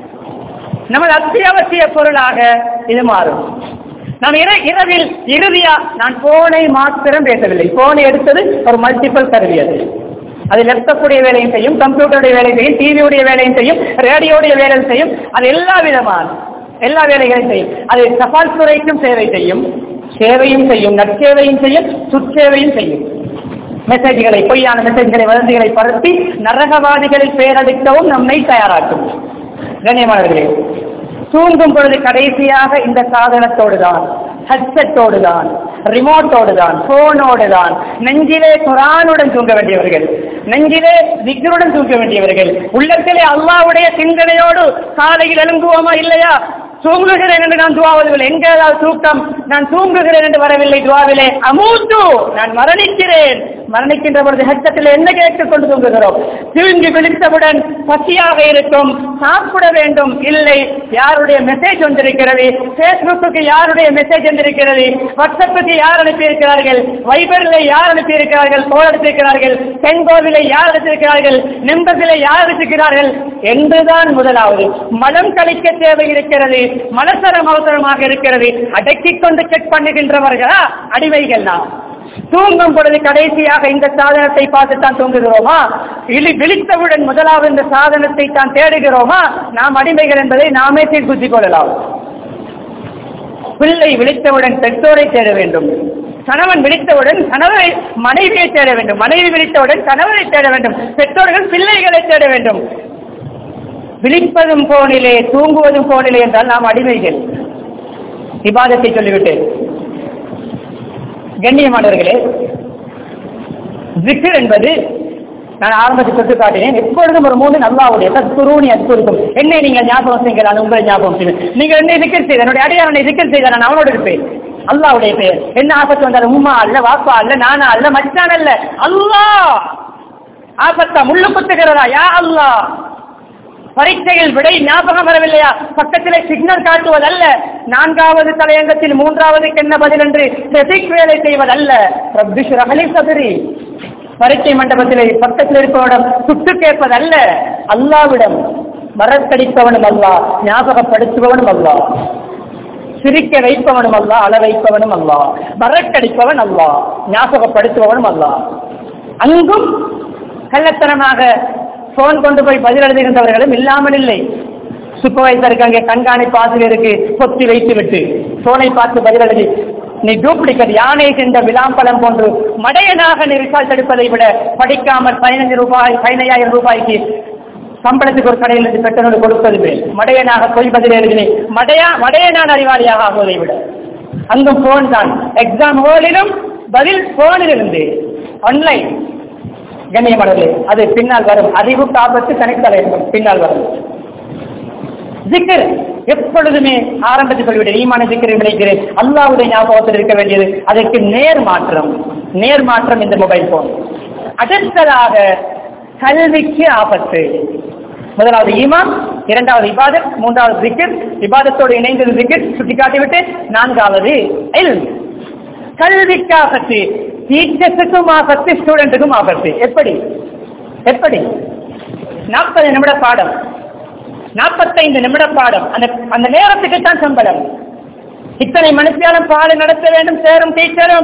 நமது அத்தியாவசிய பொருளாக இது மாறும் நாம் இர இரவில் இறுதியா நான் போனை மாத்திரம் பேசவில்லை போனை எடுத்தது ஒரு மல்டிபிள் கருவி அது அது லேப்டாப்புடைய வேலையும் செய்யும் கம்ப்யூட்டருடைய வேலையும் செய்யும் டிவியுடைய வேலையும் செய்யும் ரேடியோடைய வேலையும் செய்யும் அது எல்லா விதமான எல்லா வேலைகளையும் செய்யும் அது தபால் துறைக்கும் சேவை செய்யும் சேவையும் செய்யும் நற்சேவையும் செய்யும் சுற்றேவையும் செய்யும் மெசேஜ்களை பொய்யான மெசேஜ்களை வதந்திகளை பரப்பி நரகவாதிகளை பெயரடிக்கவும் நம்மை தயாராக்கும் கண்ணியமானவர்களே தூங்கும் பொழுது கடைசியாக இந்த சாதனத்தோடு தான் ஹெட்செட்டோடு தான் ரிமோட்டோடு தான் போனோடு தான் நெஞ்சிலே குரானுடன் தூங்க வேண்டியவர்கள் நெஞ்சிலே விக்ருடன் தூங்க வேண்டியவர்கள் உள்ளத்திலே அல்லாவுடைய சிந்தனையோடு காலையில் எழுங்குவோமா இல்லையா தூங்குகிறேன் என்று நான் துவாவதில்லை எங்கேயாவது தூக்கம் நான் தூங்குகிறேன் என்று வரவில்லை துவாவிலே அமூத்து நான் மரணிக்கிறேன் மரணிக்கின்ற பொழுது ஹெச்சத்தில் என்ன கேட்டுக் கொண்டு தூங்குகிறோம் தூங்கி விழித்தவுடன் பசியாக இருக்கும் சாப்பிட வேண்டும் இல்லை யாருடைய மெசேஜ் வந்திருக்கிறது பேஸ்புக்கு யாருடைய மெசேஜ் வந்திருக்கிறது வாட்ஸ்அப்புக்கு யார் அனுப்பியிருக்கிறார்கள் வைபரில் யார் அனுப்பியிருக்கிறார்கள் போல் அனுப்பியிருக்கிறார்கள் செங்கோவிலை யார் அனுப்பியிருக்கிறார்கள் நிம்பதிலே யார் அனுப்பியிருக்கிறார்கள் என்றுதான் முதலாவது மனம் கழிக்க தேவை இருக்கிறது மனசரம் அவசரமாக இருக்கிறது அடக்கிக் கொண்டு செக் பண்ணுகின்றவர்களா அடிமைகள் நாம் தூங்கும் பொழுது கடைசியாக இந்த சாதனத்தை பார்த்துத்தான் தூங்குகிறோமா இழி விழித்தவுடன் முதலாவது இந்த சாதனத்தை தான் தேடுகிறோமா நாம் அடிமைகள் என்பதை நாமே தீர்க்குத்திக் கொள்ளலாம் பிள்ளை விழித்தவுடன் பெற்றோரை தேட வேண்டும் கணவன் விழித்தவுடன் கணவரை மனைவியை தேட வேண்டும் மனைவி விழித்தவுடன் கணவரை தேட வேண்டும் பெற்றோர்கள் பிள்ளைகளை தேட வேண்டும் விழிப்பதும் போனிலே தூங்குவதும் போனிலே என்றால் நாம் அடிமைகள் விவாதத்தை சொல்லிவிட்டேன் கண்ணியமானவர்களே ஜிக்கர் என்பது நான் ஆரம்பத்தில் தொட்டு காட்டினேன் எப்பொழுதும் ஒரு மூணு நல்லாவுடைய தத்துருணி அது இருக்கும் என்னை நீங்கள் ஞாபகம் செய்யுங்கள் நான் உங்களை ஞாபகம் செய்வேன் நீங்கள் என்னை திக்கர் செய்த என்னுடைய அடியாரனை திக்கர் செய்த நான் அவனோடு இருப்பேன் அல்லாவுடைய பெயர் என்ன ஆபத்து வந்தாலும் உம்மா அல்ல வாப்பா அல்ல நானா அல்ல மச்சான் அல்ல அல்லாஹ் ஆபத்தா முள்ளு குத்துகிறதா யா அல்லாஹ் பரீட்சையில் விடை ஞாபகம் வரவில்லையா பக்கத்திலே சிக்னல் காட்டுவதல்ல நான்காவது தலையங்கத்தில் மூன்றாவதுக்கு என்ன பதில் என்று டெபிக் வேலை செய்வதல்ல ரப்பிஷ் ரஹலி சதுரி பரீட்சை மண்டபத்திலே பக்கத்தில் இருப்பவனிடம் சுட்டு கேட்பதல்ல அல்லாவிடம் மரத்தடிப்பவனும் அல்லா ஞாபகப்படுத்துபவனும் அல்லா சிரிக்க வைப்பவனும் அல்லா அள வைப்பவனும் அல்லா மரக்கடிப்பவன் அல்லா ஞாபகப்படுத்துபவனும் அல்லா அங்கும் கள்ளத்தனமாக போன் கொண்டு போய் பதில் எழுதுகின்றவர்களும் இல்லாமல் இல்லை சூப்பர்வைசருக்கு அங்கே கண்காணிப்பு ஆசிரியருக்கு பொத்தி வைத்து விட்டு போனை பார்த்து பதில் எழுதி நீ டூப்ளிகேட் யானை சென்ற விளாம்பலம் போன்று மடையனாக நீ ரிசால்ட் எடுப்பதை விட படிக்காமல் பதினைந்து ரூபாய் பதினையாயிரம் ரூபாய்க்கு சம்பளத்துக்கு ஒரு கடையில் இருந்து பெற்றனோடு கொடுப்பது மேல் மடையனாக பொய் பதில் எழுதினேன் மடையா மடையனான் அறிவாளியாக ஆகுவதை விட அங்கும் போன் தான் எக்ஸாம் ஹோலிலும் பதில் போனில் இருந்து ஆன்லைன் கண்ணியமானது அது பின்னால் வரும் அறிவு காப்பத்து தனித்தலை பின்னால் வரும் ஜிக்கர் எப்பொழுதுமே ஆரம்பத்தில் சொல்லிவிட்டேன் ஈமான ஜிக்கரை விளைக்கிறேன் அல்லாவுடைய ஞாபகத்தில் இருக்க வேண்டியது அதற்கு நேர் மாற்றம் நேர் மாற்றம் இந்த மொபைல் போன் அடுத்ததாக கல்விக்கு ஆபத்து முதலாவது ஈமான் இரண்டாவது இபாதத் மூன்றாவது திக்கர் இபாதத்தோடு இணைந்தது திக்கர் சுட்டிக்காட்டிவிட்டு நான்காவது இல்ம் கல்விக்கு ஆபத்து டீச்சர்ஸுக்கும் ஆபத்து ஸ்டூடெண்ட்டுக்கும் ஆபத்து எப்படி எப்படி நாற்பது நிமிட பாடம் நாற்பத்தைந்து நிமிட பாடம் அந்த அந்த நேரத்துக்கு தான் சம்பளம் இத்தனை மனுஷியாலும் பாடம் நடத்த வேண்டும் சேரும் டீச்சரும்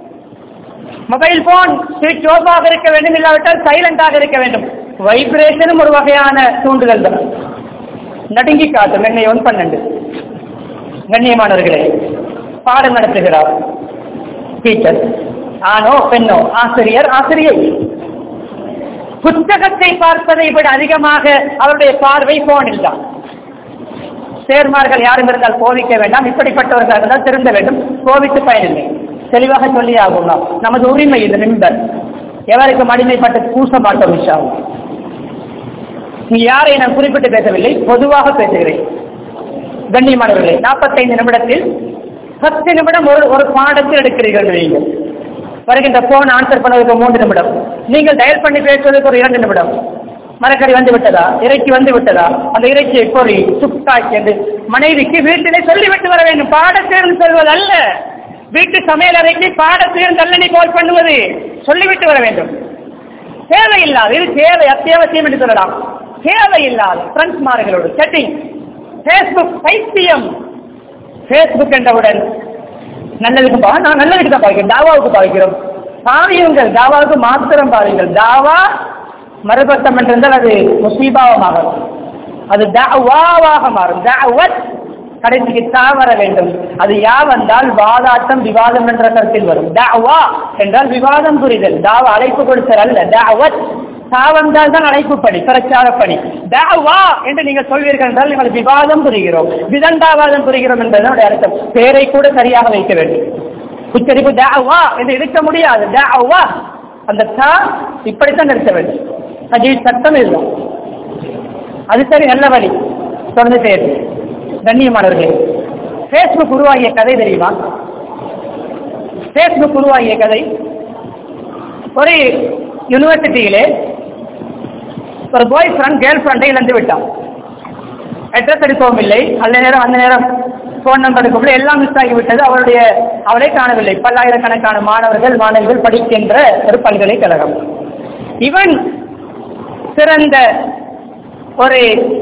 மொபைல் போன் சுவிட்ச் ஆஃபாக இருக்க வேண்டும் இல்லாவிட்டால் சைலண்டாக இருக்க வேண்டும் வைப்ரேஷனும் ஒரு வகையான தூண்டுதல் தான் நடுங்கி காட்டும் என்னை ஒன் பன்னெண்டு கண்ணியமானவர்களே பாடம் நடத்துகிறார் டீச்சர் ஆணோ பெண்ணோ ஆசிரியர் ஆசிரியை புத்தகத்தை பார்ப்பதை விட அதிகமாக அவருடைய பார்வை போனில் தான் சேர்மார்கள் யாரும் இருந்தால் கோவிக்க வேண்டாம் இப்படிப்பட்டவர்கள் இருந்தால் திருந்த வேண்டும் கோவித்து பயனில்லை தெளிவாக சொல்லி ஆகும் நாம் நமது உரிமை இது நின்பர் எவருக்கும் அடிமைப்பட்டு பூச மாட்டோம் விஷயம் நீ யாரை நான் குறிப்பிட்டு பேசவில்லை பொதுவாக பேசுகிறேன் கண்ணியமானவர்களே நாற்பத்தைந்து நிமிடத்தில் பத்து நிமிடம் ஒரு ஒரு பாடத்தில் எடுக்கிறீர்கள் நீங்கள் வருகின்ற போன் ஆன்சர் பண்ணுவதற்கு மூன்று நிமிடம் நீங்கள் டயல் பண்ணி பேசுவதற்கு ஒரு இரண்டு நிமிடம் மரக்கறி வந்து விட்டதா இறைச்சி வந்து விட்டதா அந்த இறைச்சியை பொறி சுக்காக்கி என்று மனைவிக்கு வீட்டிலே சொல்லிவிட்டு வர வேண்டும் பாடத்தேர்ந்து சொல்வது அல்ல வீட்டு சமையல் அறைக்கு பாடத்தேர்ந்து அல்ல நீ கோல் பண்ணுவது சொல்லிவிட்டு வர வேண்டும் தேவையில்லாது இது தேவை அத்தியாவசியம் என்று சொல்லலாம் தேவையில்லாது ஃப்ரெண்ட்ஸ்மார்களோடு செட்டிங் ஃபேஸ்புக் பைத்தியம் ஃபேஸ்புக் என்றவுடன் நல்லதுக்கு பா நான் நல்லதுக்கு தான் பாவிக்கிறோம் தாவாவுக்கு பாவிக்கிறோம் பாவியுங்கள் தாவாவுக்கு மாத்திரம் பாருங்கள் தாவா மறுபக்கம் என்றிருந்தால் அது முசீபாவமாக அது தாவாவாக மாறும் தாவத் கடைசிக்கு தா வர வேண்டும் அது யா வந்தால் வாதாட்டம் விவாதம் என்ற கருத்தில் வரும் தாவா என்றால் விவாதம் புரிதல் தாவா அழைப்பு கொடுத்தல் அல்ல தாவத் தா வந்தால் தான் அழைப்பு பணி பிரச்சார பணி தாவா என்று நீங்கள் சொல்வீர்கள் என்றால் நீங்கள் விவாதம் புரிகிறோம் விதண்டாவாதம் புரிகிறோம் என்பதனுடைய அர்த்தம் பேரை கூட சரியாக வைக்க வேண்டும் உச்சரிப்பு தாவா என்று இருக்க முடியாது தாவா அந்த தா இப்படித்தான் நிறுத்த வேண்டும் அது சட்டம் இல்லை அது சரி நல்ல வழி தொடர்ந்து பேர் கண்ணியமானவர்களே ஃபேஸ்புக் உருவாகிய கதை தெரியுமா ஃபேஸ்புக் உருவாகிய கதை ஒரு யூனிவர்சிட்டியிலே ஒரு பாய் ஃப்ரெண்ட் கேர்ள் ஃப்ரெண்டை இழந்து விட்டான் அட்ரஸ் எடுக்கவும் இல்லை அந்த நேரம் அந்த நேரம் ஃபோன் நம்பர் எடுக்கவில்லை எல்லாம் மிஸ் ஆகிவிட்டது அவருடைய அவளை காணவில்லை பல்லாயிரக்கணக்கான மாணவர்கள் மாணவிகள் படிக்கின்ற ஒரு பல்கலைக்கழகம் இவன் சிறந்த ஒரு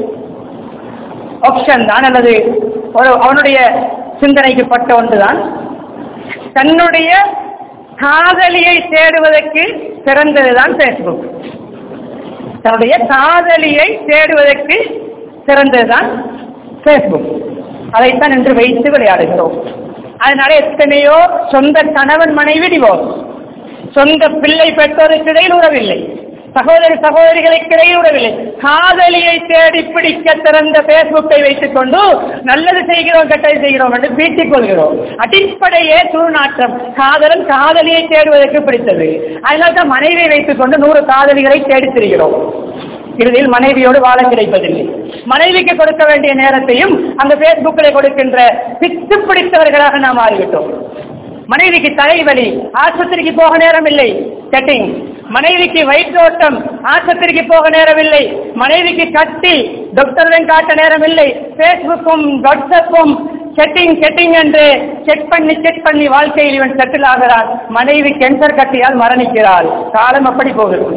ஆப்ஷன் தான் அல்லது ஒரு அவனுடைய சிந்தனைக்கு பட்ட ஒன்றுதான் தன்னுடைய காதலியை தேடுவதற்கு சிறந்ததுதான் ஃபேஸ்புக் தன்னுடைய காதலியை தேடுவதற்கு சிறந்ததுதான் ஃபேஸ்புக் அதைத்தான் இன்று வைத்து விளையாடுகிறோம் அதனால எத்தனையோ சொந்த கணவன் மனைவி டிவோர்ஸ் சொந்த பிள்ளை பெற்றோருக்கு இடையில் உறவில்லை சகோதரி சகோதரிகளுக்கு இடையில் உறவில்லை காதலியை தேடி பிடிக்க திறந்த பேஸ்புக்கை வைத்துக் கொண்டு நல்லது செய்கிறோம் கெட்டது செய்கிறோம் என்று பீட்டிக் கொள்கிறோம் அடிப்படையே துர்நாற்றம் காதலன் காதலியை தேடுவதற்கு பிடித்தது அதனால தான் மனைவியை வைத்துக் கொண்டு நூறு காதலிகளை தேடித் திரிகிறோம் இறுதியில் மனைவியோடு வாழ கிடைப்பதில்லை மனைவிக்கு கொடுக்க வேண்டிய நேரத்தையும் அந்த பேஸ்புக்கில் கொடுக்கின்ற பித்து பிடித்தவர்களாக நாம் மாறிவிட்டோம் மனைவிக்கு தலைவலி ஆஸ்பத்திரிக்கு போக நேரம் இல்லை செட்டிங் மனைவிக்கு வயிற்றோட்டம் ஆஸ்பத்திரிக்கு போக நேரமில்லை மனைவிக்கு கட்டி டாக்டரிடம் காட்ட நேரம் இல்லை பேஸ்புக்கும் வாட்ஸ்அப்பும் செட்டிங் செட்டிங் என்று செக் பண்ணி செக் பண்ணி வாழ்க்கையில் இவன் செட்டில் ஆகிறான் மனைவி கேன்சர் கட்டியால் மரணிக்கிறாள் காலம் அப்படி போகிறது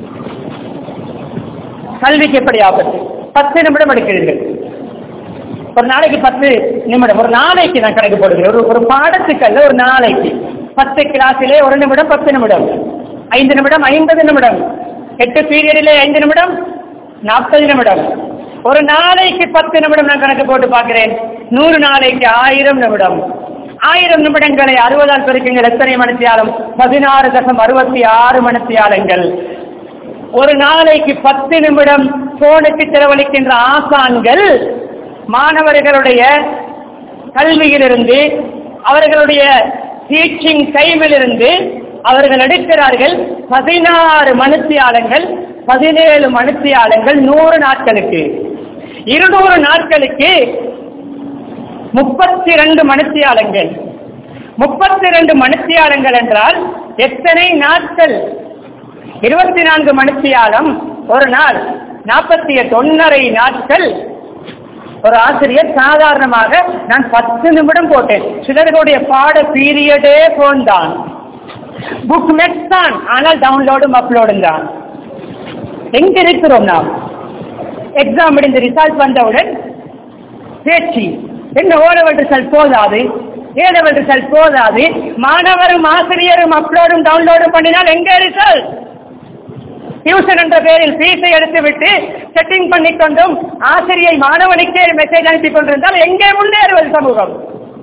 கல்விக்கு எப்படி ஆபத்து பத்து நிமிடம் எடுக்கிறீர்கள் ஒரு நாளைக்கு பத்து நிமிடம் ஒரு நாளைக்கு நான் கணக்கு போடுகிறேன் ஒரு ஒரு பாடத்துக்கு அல்ல ஒரு நாளைக்கு பத்து கிளாஸிலே ஒரு நிமிடம் பத்து நிமிடம் ஐந்து நிமிடம் ஐம்பது நிமிடம் எட்டு பீரியடிலே ஐந்து நிமிடம் நாற்பது நிமிடம் ஒரு நாளைக்கு பத்து நிமிடம் நான் கணக்கு போட்டு பார்க்கிறேன் நூறு நாளைக்கு ஆயிரம் நிமிடம் ஆயிரம் நிமிடங்களை அறுபதால் பெருக்குங்கள் எத்தனை மணித்தியாலம் பதினாறு தசம் அறுபத்தி ஆறு மணித்தியாலங்கள் ஒரு நாளைக்கு பத்து நிமிடம் போனுக்கு செலவழிக்கின்ற ஆசான்கள் மாணவர்களுடைய கல்வியிலிருந்து அவர்களுடைய டீச்சிங் டைமிலிருந்து அவர்கள் எடுக்கிறார்கள் பதினாறு மனுத்தியாளங்கள் பதினேழு மனுத்தியாளங்கள் நூறு நாட்களுக்கு இருநூறு நாட்களுக்கு முப்பத்தி ரெண்டு மனுத்தியாளங்கள் முப்பத்தி ரெண்டு மனுத்தியாளங்கள் என்றால் எத்தனை நாட்கள் இருபத்தி நான்கு மணித்தியாலம் ஒரு நாள் நாற்பத்தி எட்டு ஒன்னரை நாட்கள் ஒரு ஆசிரியர் சாதாரணமாக நான் பத்து நிமிடம் போட்டேன் சிலர்களுடைய பாட பீரியடே போன் தான் புக் நெட் தான் ஆனால் டவுன்லோடும் அப்லோடும் தான் எங்க இருக்கிறோம் நாம் எக்ஸாம் முடிந்து ரிசல்ட் வந்தவுடன் பேச்சு என்ன ஓ லெவல் ரிசல்ட் போதாது ஏ லெவல் ரிசல்ட் போதாது மாணவரும் ஆசிரியரும் அப்லோடும் டவுன்லோடும் பண்ணினால் எங்க ரிசல்ட் டியூஷன் என்ற பெயரில் ஃபீஸை எடுத்துவிட்டு செட்டிங் பண்ணி கொண்டும் ஆசிரியை மாணவனுக்கே மெசேஜ் அனுப்பி கொண்டிருந்தால் எங்கே முன்னேறுவது சமூகம்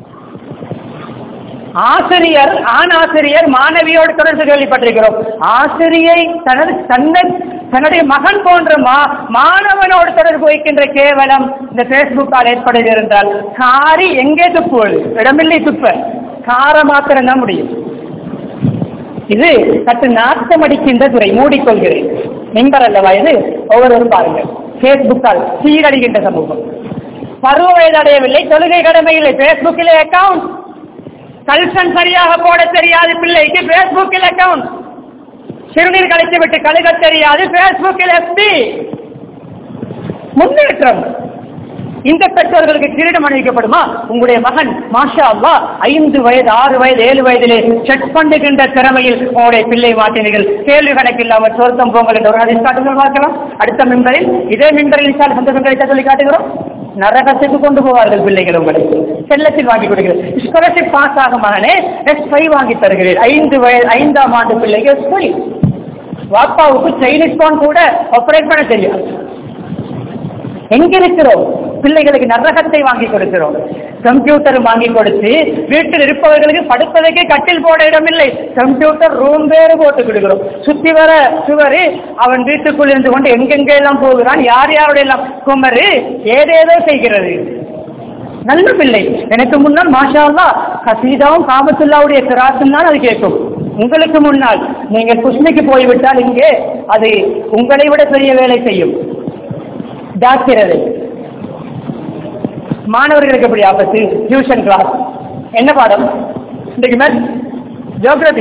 ஆசிரியர் ஆண் ஆசிரியர் மாணவியோடு தொடர்பு கேள்விப்பட்டிருக்கிறோம் ஆசிரியை தனது தன்னை தன்னுடைய மகன் போன்ற மா மாணவனோடு தொடர்பு வைக்கின்ற கேவலம் இந்த பேஸ்புக்கால் ஏற்படுகிறது என்றால் காரி எங்கே துப்புவது இடமில்லை துப்ப கார மாத்திரம் தான் முடியும் இது சற்று நாட்டம் அடிக்கின்ற துறை மூடிக்கொள்கிறேன் மெம்பர் அல்லவா இது ஒவ்வொருவரும் பாருங்கள் பேஸ்புக்கால் சீரடிக்கின்ற சமூகம் பருவ வயது அடையவில்லை தொழுகை கடமை இல்லை பேஸ்புக்கிலே அக்கவுண்ட் கல்சன் சரியாக போட தெரியாது பிள்ளைக்கு பேஸ்புக்கில் அக்கவுண்ட் சிறுநீர் கழித்து விட்டு கழுக தெரியாது பேஸ்புக்கில் எஃபி முன்னேற்றம் இந்த பெற்றோர்களுக்கு கிரீடம் அணிவிக்கப்படுமா உங்களுடைய மகன் மாஷா அல்லா ஐந்து வயது ஆறு வயது ஏழு வயதிலே செக் பண்ணுகின்ற திறமையில் உங்களுடைய பிள்ளை மாட்டினீர்கள் கேள்வி கணக்கில்லாமல் சொர்க்கம் போங்கள் என்ற ஒரு ஹதீஸ் காட்டுங்கள் பார்க்கலாம் அடுத்த மின்பரில் இதே மின்பரில் இன்ஷால் சந்தர்ப்பம் கிடைத்த சொல்லி காட்டுகிறோம் நரகத்துக்கு கொண்டு போவார்கள் பிள்ளைகள் உங்களை செல்லத்தில் வாங்கி கொடுக்கிறேன் ஸ்காலர்ஷிப் பாஸ் ஆகும் மகனே எஸ் ஃபைவ் வாங்கி தருகிறேன் ஐந்து வயது ஐந்தாம் ஆண்டு பிள்ளைக்கு எஸ் ஃபைவ் வாப்பாவுக்கு சைனீஸ் போன் கூட ஆபரேட் பண்ண தெரியாது எங்க இருக்கிறோம் பிள்ளைகளுக்கு நரகத்தை வாங்கி கொடுக்கிறோம் கம்ப்யூட்டர் வாங்கி கொடுத்து வீட்டில் இருப்பவர்களுக்கு படுப்பதற்கே கட்டில் போட இடமில்லை கம்ப்யூட்டர் ரூம் வேறு போட்டு கொடுக்கிறோம் சுத்தி வர சுவரு அவன் வீட்டுக்குள் இருந்து கொண்டு எங்கெங்க எல்லாம் போகிறான் யார் யாருடைய எல்லாம் குமரு ஏதேதோ செய்கிறது நல்ல பிள்ளை எனக்கு முன்னால் மாஷா அல்லா கசீதாவும் காமத்துல்லாவுடைய கிராசும் தான் அது கேட்கும் உங்களுக்கு முன்னால் நீங்கள் குஷ்மிக்கு போய்விட்டால் இங்கே அது உங்களை விட பெரிய வேலை செய்யும் ஜாக்கிரதை மாணவர்களுக்கு எப்படி ஆபத்து டியூஷன் கிளாஸ் என்ன பாடம் இன்றைக்கு மேல் ஜியோகிரபி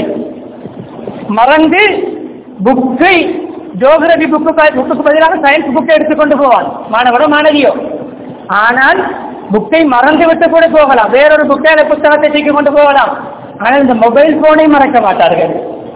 மறந்து புக்கை ஜியோகிரபி புக்கு புக்குக்கு பதிலாக சயின்ஸ் புக்கை எடுத்துக்கொண்டு போவான் மாணவரோ மாணவியோ ஆனால் புக்கை மறந்து விட்டு கூட போகலாம் வேறொரு புக்கை அந்த புத்தகத்தை தூக்கி கொண்டு போகலாம் ஆனால் இந்த மொபைல் போனை மறக்க மாட்டார்கள்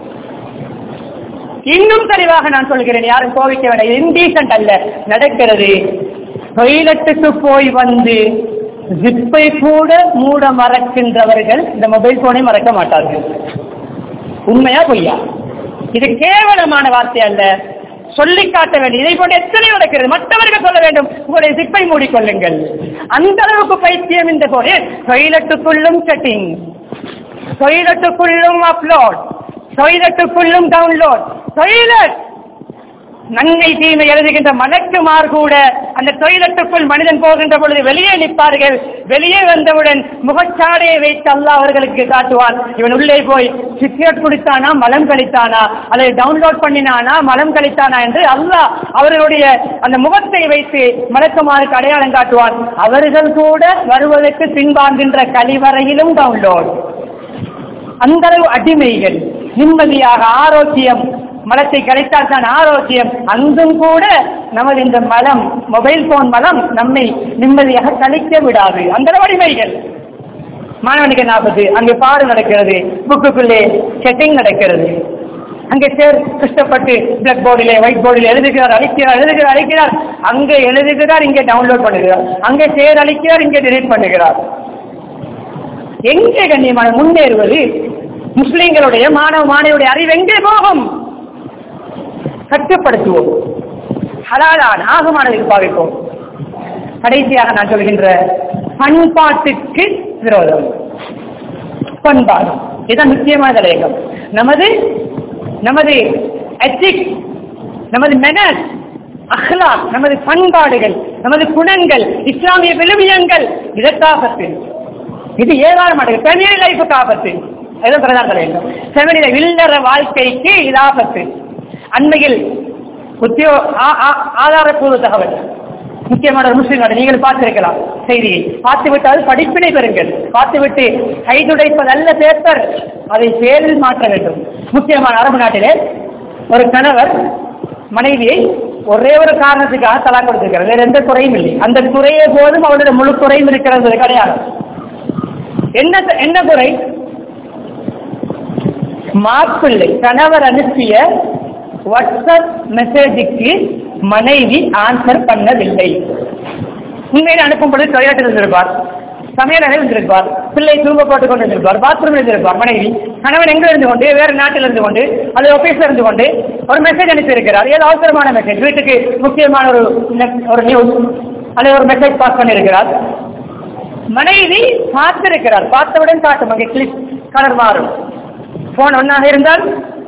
இன்னும் தெளிவாக நான் சொல்கிறேன் யாரும் கோவிக்க வேண்டாம் இன்டீசன்ட் அல்ல நடக்கிறது டொய்லெட்டுக்கு போய் வந்து ஜிப்பை கூட மூட மறக்கின்றவர்கள் இந்த மொபைல் போனை மறக்க மாட்டார்கள் உண்மையா பொய்யா இது கேவலமான வார்த்தை அல்ல சொல்லி காட்ட வேண்டும் இதை போன்று எத்தனை நடக்கிறது மற்றவர்கள் சொல்ல வேண்டும் உங்களுடைய ஜிப்பை மூடிக்கொள்ளுங்கள் அந்த அளவுக்கு பைத்தியம் இந்த போது டொய்லெட்டுக்குள்ளும் செட்டிங் டொய்லெட்டுக்குள்ளும் அப்லோட் டொய்லெட்டுக்குள்ளும் டவுன்லோட் டொய்லெட் நன்மை தீமை எழுதுகின்ற மலக்குமார் கூட அந்த டொய்லெட்டுக்குள் மனிதன் போகின்ற பொழுது வெளியே நிற்பார்கள் வெளியே வந்தவுடன் முகச்சாடையை வைத்து அல்லாஹ் அவர்களுக்கு காட்டுவான் இவன் உள்ளே போய் சிகரெட் குடித்தானா மலம் கழித்தானா அல்லது டவுன்லோட் பண்ணினானா மலம் கழித்தானா என்று அல்லாஹ் அவர்களுடைய அந்த முகத்தை வைத்து மலக்குமாருக்கு அடையாளம் காட்டுவான் அவர்கள் கூட வருவதற்கு பின்வாங்குகின்ற கழிவறையிலும் டவுன்லோட் அந்த அளவு அடிமைகள் நிம்மதியாக ஆரோக்கியம் மலத்தை கலைத்தால் தான் ஆரோக்கியம் அங்கும் கூட நமது இந்த மலம் மொபைல் போன் மலம் நம்மை நிம்மதியாக கழிக்க விடாது அந்த அளவு அடிமைகள் மாணவனுக்கு நாற்பது அங்கே பாடு நடக்கிறது புக்குக்குள்ளே செட்டிங் நடக்கிறது அங்கே சேர் கஷ்டப்பட்டு பிளாக் போர்டிலே ஒயிட் போர்டில் எழுதுகிறார் அழிக்கிறார் எழுதுகிறார் அழிக்கிறார் அங்கே எழுதுகிறார் இங்கே டவுன்லோட் பண்ணுகிறார் அங்கே சேர் அழிக்கிறார் இங்கே டெலிட் பண்ணுகிறார் எங்கே கண்ணியமான முன்னேறுவது முஸ்லிம்களுடைய மாணவ மாணவியுடைய அறிவு எங்கே போகும் கட்டுப்படுத்துவோம் ஹலாலான ஆகமானதுக்கு பாவிப்போம் கடைசியாக நான் சொல்கின்ற பண்பாட்டுக்கு விரோதம் பண்பாடு இதுதான் முக்கியமான தலையகம் நமது நமது எத்திக் நமது மெனஸ் அஹ்லாக் நமது பண்பாடுகள் நமது குணங்கள் இஸ்லாமிய விழுமியங்கள் இதற்காகத்து இது ஏராளமான ஃபெமிலி லைஃபுக்கு ஆபத்து எதுவும் பிரதான தலையங்கம் ஃபெமிலி இல்லற வாழ்க்கைக்கு இது ஆபத்து அண்மையில் உத்தியோ ஆ- ஆ- ஆதாரப்பூர்வ தகவல் முக்கியமான ஒரு முஸ்லிம் நாடு நீங்கள் பார்த்திருக்கலாம் செய்தியை பார்த்துவிட்டால் படிப்பினை பெறுங்கள் பார்த்துவிட்டு கைதுடைப்பது அல்ல பேப்பர் அதை செயலில் மாற்ற வேண்டும் முக்கியமான அரபு நாட்டிலே ஒரு கணவர் மனைவியை ஒரே ஒரு காரணத்துக்காக தலா கொடுத்திருக்கிறார் வேற எந்த குறையும் இல்லை அந்த குறையே போதும் அவளுடைய முழு குறையும் இருக்கிறது கிடையாது என்ன என்ன குறை மாப்பிள்ளை கணவர் அனுப்பிய வாட்ஸ்அப் மெசேஜுக்கு மனைவி ஆன்சர் பண்ணவில்லை உண்மையில அனுப்பும் பொழுது டொய்லெட் இருந்திருப்பார் சமையல் அறை இருந்திருப்பார் பிள்ளை தூங்க போட்டுக் கொண்டு இருந்திருப்பார் பாத்ரூம் இருந்திருப்பார் மனைவி கணவன் எங்க இருந்து கொண்டு வேறு நாட்டில் இருந்து கொண்டு அது ஆபீஸ்ல இருந்து கொண்டு ஒரு மெசேஜ் அனுப்பியிருக்கிறார் ஏதோ அவசரமான மெசேஜ் வீட்டுக்கு முக்கியமான ஒரு ஒரு நியூஸ் அல்லது ஒரு மெசேஜ் பாஸ் பண்ணியிருக்கிறார் மனைவி பார்த்திருக்கிறார் பார்த்தவுடன் காட்டும் அங்கே கிளிக் கலர் மாறும் போன் ஒன்னாக இருந்தால்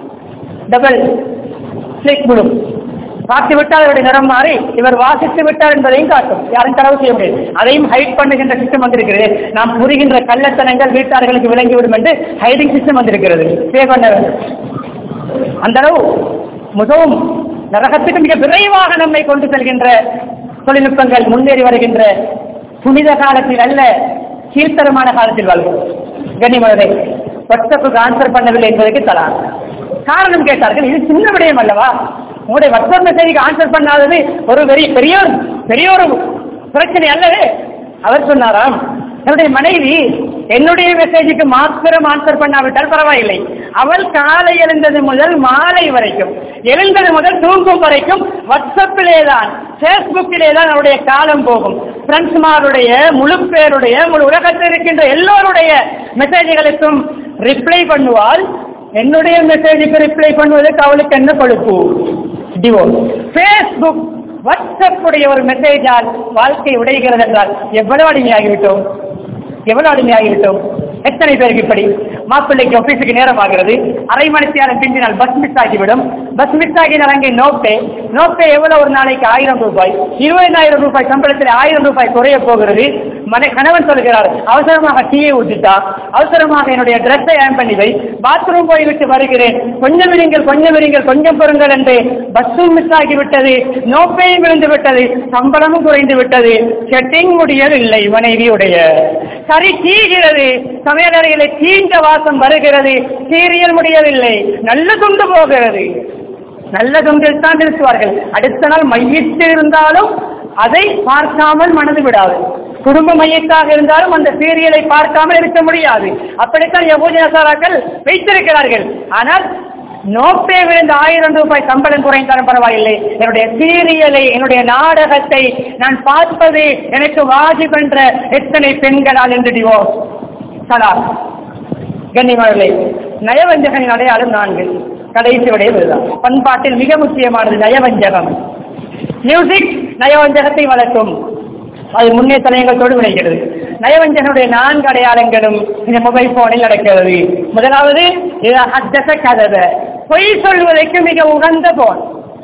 டபுள் கிளிக் முழும் பார்த்து விட்டால் அவருடைய நிறம் மாறி இவர் வாசித்து விட்டார் என்பதையும் காட்டும் யாரும் களவு செய்ய முடியாது அதையும் ஹைட் பண்ணுகின்ற சிஸ்டம் வந்திருக்கிறது நாம் புரிகின்ற கள்ளத்தனங்கள் வீட்டார்களுக்கு விளங்கிவிடும் என்று ஹைடிங் சிஸ்டம் வந்திருக்கிறது பே பண்ண வேண்டும் அந்த அளவு மிகவும் நரகத்துக்கு மிக விரைவாக நம்மை கொண்டு செல்கின்ற தொழில்நுட்பங்கள் முன்னேறி வருகின்ற புனித காலத்தில் அல்ல கீழ்த்தரமான காலத்தில் வாழ்வோம் கனிமனதை வாட்ஸ்அப்புக்கு ஆன்சர் பண்ணவில்லை என்பதற்கு தலா காரணம் கேட்டார்கள் இது சின்ன விடயம் அல்லவா உங்களுடைய வாட்ஸ்அப் மெசேஜுக்கு ஆன்சர் பண்ணாதது ஒரு பெரிய பெரிய ஒரு பெரிய ஒரு பிரச்சனை அல்லவே அவர் சொன்னாராம் என்னுடைய மனைவி என்னுடைய மெசேஜுக்கு மாத்திரம் ஆன்சர் பண்ணாவிட்டால் பரவாயில்லை அவள் காலை எழுந்தது முதல் மாலை வரைக்கும் எழுந்தது முதல் தூங்கும் வரைக்கும் வாட்ஸ்அப்பிலே தான் பேஸ்புக்கிலே தான் அவருடைய காலம் போகும் ஃப்ரெண்ட்ஸ்மாருடைய முழு பேருடைய முழு உலகத்தில் இருக்கின்ற எல்லோருடைய மெசேஜ்களுக்கும் ரிப்ளை பண்ணுவாள் என்னுடைய மெசேஜுக்கு ரிப்ளை பண்ணுவதற்கு அவளுக்கு என்ன கொழுப்பு டிவோர்ஸ் ஃபேஸ்புக் வாட்ஸ்அப் உடைய ஒரு மெசேஜால் வாழ்க்கை உடைகிறது என்றால் எவ்வளவு அடிமையாகிவிட்டோம் எவ்வளவு அடிமையாகிவிட்டோம் எத்தனை பேருக்கு இப்படி மாப்பிள்ளைக்கு ஆபீஸுக்கு நேரம் ஆகிறது அரை மணி நேரம் பிந்தினால் பஸ் மிஸ் ஆகிவிடும் பஸ் மிஸ் ஆகினால் அங்கே நோப்பே நோப்பே எவ்வளவு ஒரு நாளைக்கு ஆயிரம் ரூபாய் இருபதாயிரம் ரூபாய் சம்பளத்தில் ஆயிரம் ரூபாய் குறைய போகிறது மனை கணவன் சொல்கிறார் அவசரமாக டீயை ஊற்றிட்டா அவசரமாக என்னுடைய ட்ரெஸ்ஸை ஏன் பண்ணி வை பாத்ரூம் போய்விட்டு வருகிறேன் கொஞ்சம் விடுங்கள் கொஞ்சம் விடுங்கள் கொஞ்சம் பொருங்கள் என்று பஸ்ஸும் மிஸ் ஆகிவிட்டது நோப்பையும் விழுந்து விட்டது சம்பளமும் குறைந்து விட்டது செட்டிங் முடியவில்லை மனைவியுடைய சரி தீகிறது சமையலறையிலே தீண்ட வாசம் வருகிறது சீரியல் முடியவில்லை நல்ல துண்டு போகிறது நல்ல துண்டில் தான் நிறுத்துவார்கள் அடுத்த நாள் மையிட்டு இருந்தாலும் அதை பார்க்காமல் மனது விடாது குடும்ப மையத்தாக இருந்தாலும் அந்த சீரியலை பார்க்காமல் இருக்க முடியாது அப்படித்தான் யபோஜனசாராக்கள் வைத்திருக்கிறார்கள் ஆனால் நோப்பே விழுந்த ஆயிரம் ரூபாய் சம்பளம் குறைந்தாலும் பரவாயில்லை என்னுடைய சீரியலை என்னுடைய நாடகத்தை நான் பார்ப்பது எனக்கு வாஜிப் என்ற எத்தனை பெண்களால் என்று டிவோர்ஸ் சலா கண்ணிமழலை நயவஞ்சகனின் அடையாளம் நான்கு கடைசி விடைய இதுதான் பண்பாட்டில் மிக முக்கியமானது நயவஞ்சகம் மியூசிக் நயவஞ்சகத்தை வளர்க்கும் அது முன்னே தலையங்கத்தோடு விளைகிறது நயவஞ்சகனுடைய நான்கு அடையாளங்களும் இந்த மொபைல் போனில் நடக்கிறது முதலாவது கதவை பொய் சொல்வதற்கு மிக உகந்த போன்